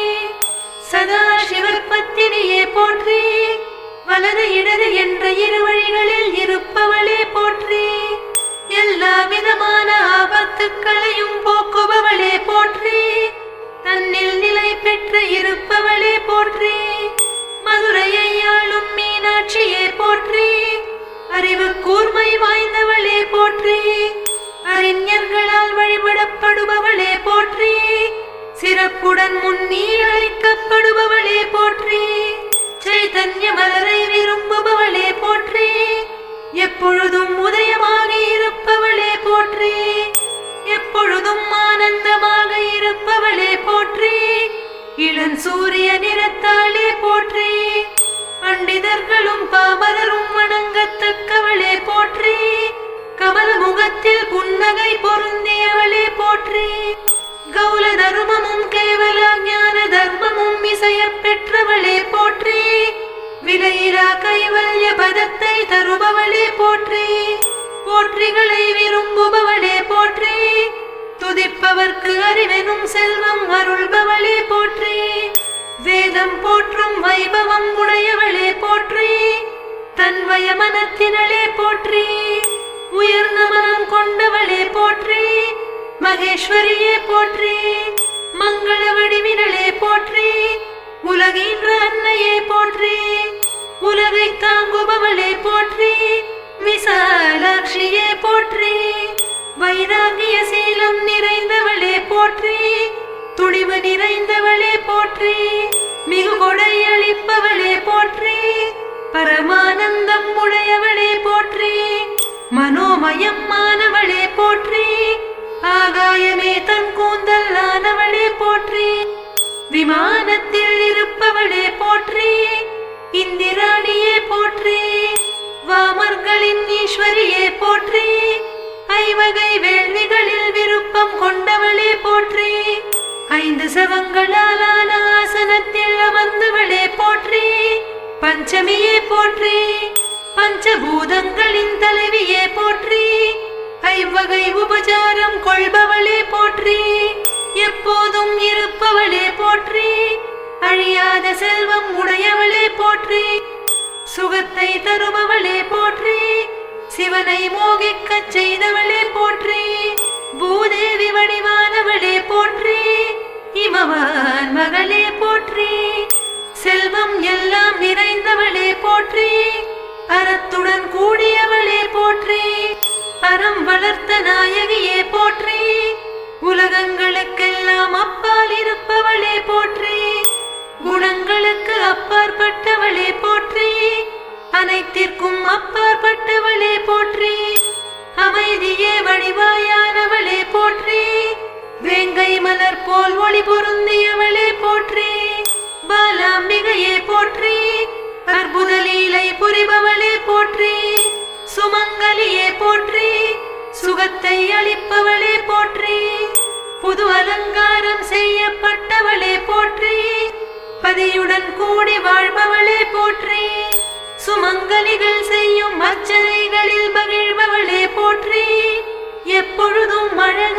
சதா சிவற்பத்தினியே போற்றி வலது இடது என்ற இரு வழிகளில் இருப்பவளே போற்றி எல்லா விதமான ஆபத்துக்களையும் போக்குபவளே போற்றி தன்னில் நிலை பெற்று இருப்பவளே போற்றி மதுரையை ஆளும் மீனாட்சியே போற்றி அறிவு கூர்மை வாய்ந்தவளே போற்றி அறிஞர்களால் வழிபடப்படுபவளே போற்றி சிறப்புடன் முன்னீர் அழைக்கப்படுபவளே போற்றி சைதன்ய மலரை விரும்புபவளே போற்றி எப்பொழுதும் உதயமாக இருப்பவளே போற்றி எப்பொழுதும் ஆனந்தமாக இருப்பவளே போற்றி இளம் சூரிய நிறத்தாலே போற்றி பண்டிதர்களும் பாமரரும் வணங்கத்தக்கவளே போற்றி கமல் முகத்தில் புன்னகை பொருந்தியவளே போற்றி கௌல தர்மமும் கேவல ஞான தர்மமும் இசையப் பெற்றவளே போற்றி விலையிலா கைவல்ய பதத்தை தருபவளே போற்றி போற்றிகளை விரும்புபவளே போற்றி துதிப்பவர்க்கு அறிவெனும் செல்வம் அருள்பவளே போற்றி வேதம் போற்றும் வைபவம் உடையவளே போற்றி தன்வய மனத்தினளே போற்றி உயர்ந்த மனம் கொண்டவளே போற்றி மகேஸ்வரியே போற்றி மங்கள வடிவினளே போற்றி உலகின்ற அன்னையே போற்றி உலகை தாங்குபவளே போற்றி விசாலாட்சியே போற்றி வைராகிய சீலம் நிறைந்தவளே போற்றி துணிவு நிறைந்தவளே போற்றி மிகு கொடை அளிப்பவளே போற்றி பரமானந்தம் உடையவளே போற்றி மனோமயம் மானவளே போற்றி ஆகாயமே தன் கூந்தல் ஆனவளே போற்றி விமானத்தில் இருப்பவளே போற்றி இந்திராணியே போற்றி வாமர்களின் ஈஸ்வரியே போற்றி ஐவகை வேள்விகளில் விருப்பம் கொண்டவளே போற்றி ஐந்து சவங்களாலான ஆசனத்தில் அமர்ந்தவளே போற்றி பஞ்சமியே போற்றி பஞ்சபூதங்களின் தலைவியே போற்றி ஐவகை உபசாரம் கொள்பவளே போற்றி எப்போதும் இருப்பவளே போற்றி அழியாத செல்வம் உடையவளே போற்றி சுகத்தை தருபவளே போற்றி சிவனை மோகிக்கச் செய்தவளே போற்றி பூதேவி வடிவானவளே போற்றி இமவான் மகளே போற்றி செல்வம் எல்லாம் நிறைந்தவளே போற்றி அறத்துடன் கூடியவளே போற்றி அறம் வளர்த்த நாயகியே போற்றி உலகங்களுக்கெல்லாம் அப்பால் இருப்பவளே போற்றி குணங்களுக்கு அப்பாற்பட்டவளே போற்றி அனைத்திற்கும் அப்பாற்பட்டவளே போற்றி அமைதியே வடிவாயானவளே போற்றி வேங்கை மலர் போல் ஒளி பொருந்தியவளே போற்றி பாலாம்பிகையே போற்றி அற்புத லீலை புரிபவளே போற்றி சுமங்கலியே போற்றி சுகத்தை அளிப்பவளே போற்றி புது அலங்காரம் செய்யப்பட்டவளே போற்றி பதியுடன் கூடி வாழ்பவளே போற்றி சுமங்கலிகள் செய்யும் அர்ச்சனைகளில் மகிழ்பவளே போற்றி எப்பொழுதும்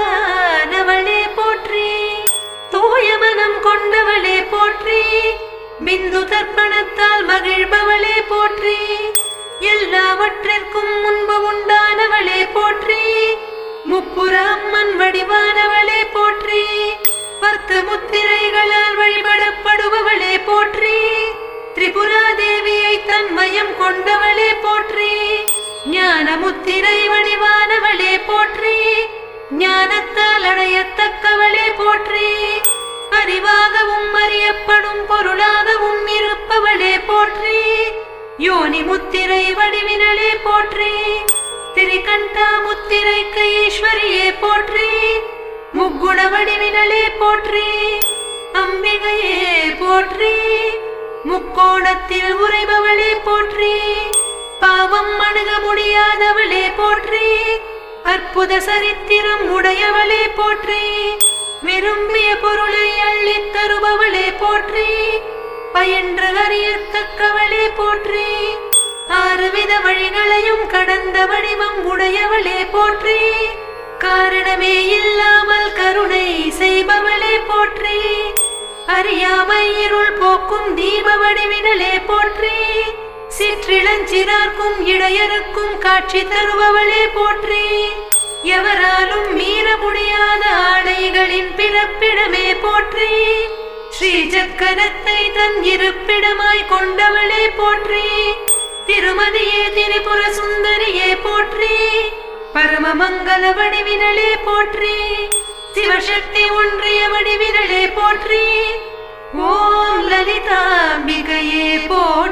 அழகானவளே போற்றி தூய மனம் கொண்டவளே போற்றி பிந்து தர்ப்பணத்தால் மகிழ்பவளே போற்றி எல்லாவற்றிற்கும் முன்பு உண்டானவளே போற்றி முப்புற அம்மன் வடிவானவளே போற்றி பத்து முத்திரைகளால் வழிபடப்படுபவளே போற்றி திரிபுரா தேவியை தன்மயம் கொண்டவளே போற்றி ஞான முத்திரை வடிவானவளே போற்றி ஞானத்தால் அடையத்தக்கவளே போற்றி அறிவாகவும் அறியப்படும் பொருளாகவும் இருப்பவளே போற்றி யோனி முத்திரை வடிவினளே போற்றி திரிகண்டா முத்திரைக்கு ஈஸ்வரியே போற்றி முக்குண வடிவினளே போற்றி அம்பிகையே போற்றி முக்கோணத்தில் உறைபவளே போற்றி பாவம் அணுக முடியாதவளே போற்றி அற்புத சரித்திரம் உடையவளே போற்றி விரும்பிய பொருளை அள்ளித் தருபவளே போற்றி பயின்று அறியத்தக்கவளே போற்றி ஆறுவித வழிகளையும் கடந்த வடிவம் உடையவளே போற்றி காரணமே இல்லாமல் கருணை செய்பவளே போற்றி அறியாமை இருள் போக்கும் தீப வடிவினலே போற்றி சிற்றிளஞ்சிறார்க்கும் இடையருக்கும் காட்சி தருபவளே போற்றி எவராலும் மீற முடியாத ஆடைகளின் பிறப்பிடமே போற்றி ஸ்ரீ சக்கரத்தை தன் இருப்பிடமாய் கொண்டவளே போற்றி திருமதியே திரிபுர சுந்தரியே போற்றி பரமமங்கல வடிவினளே போற்றி சிவசக்தி ஒன்றிய வடிவினளே போற்றி ஓம் லலிதாம்பிகையே போற்றி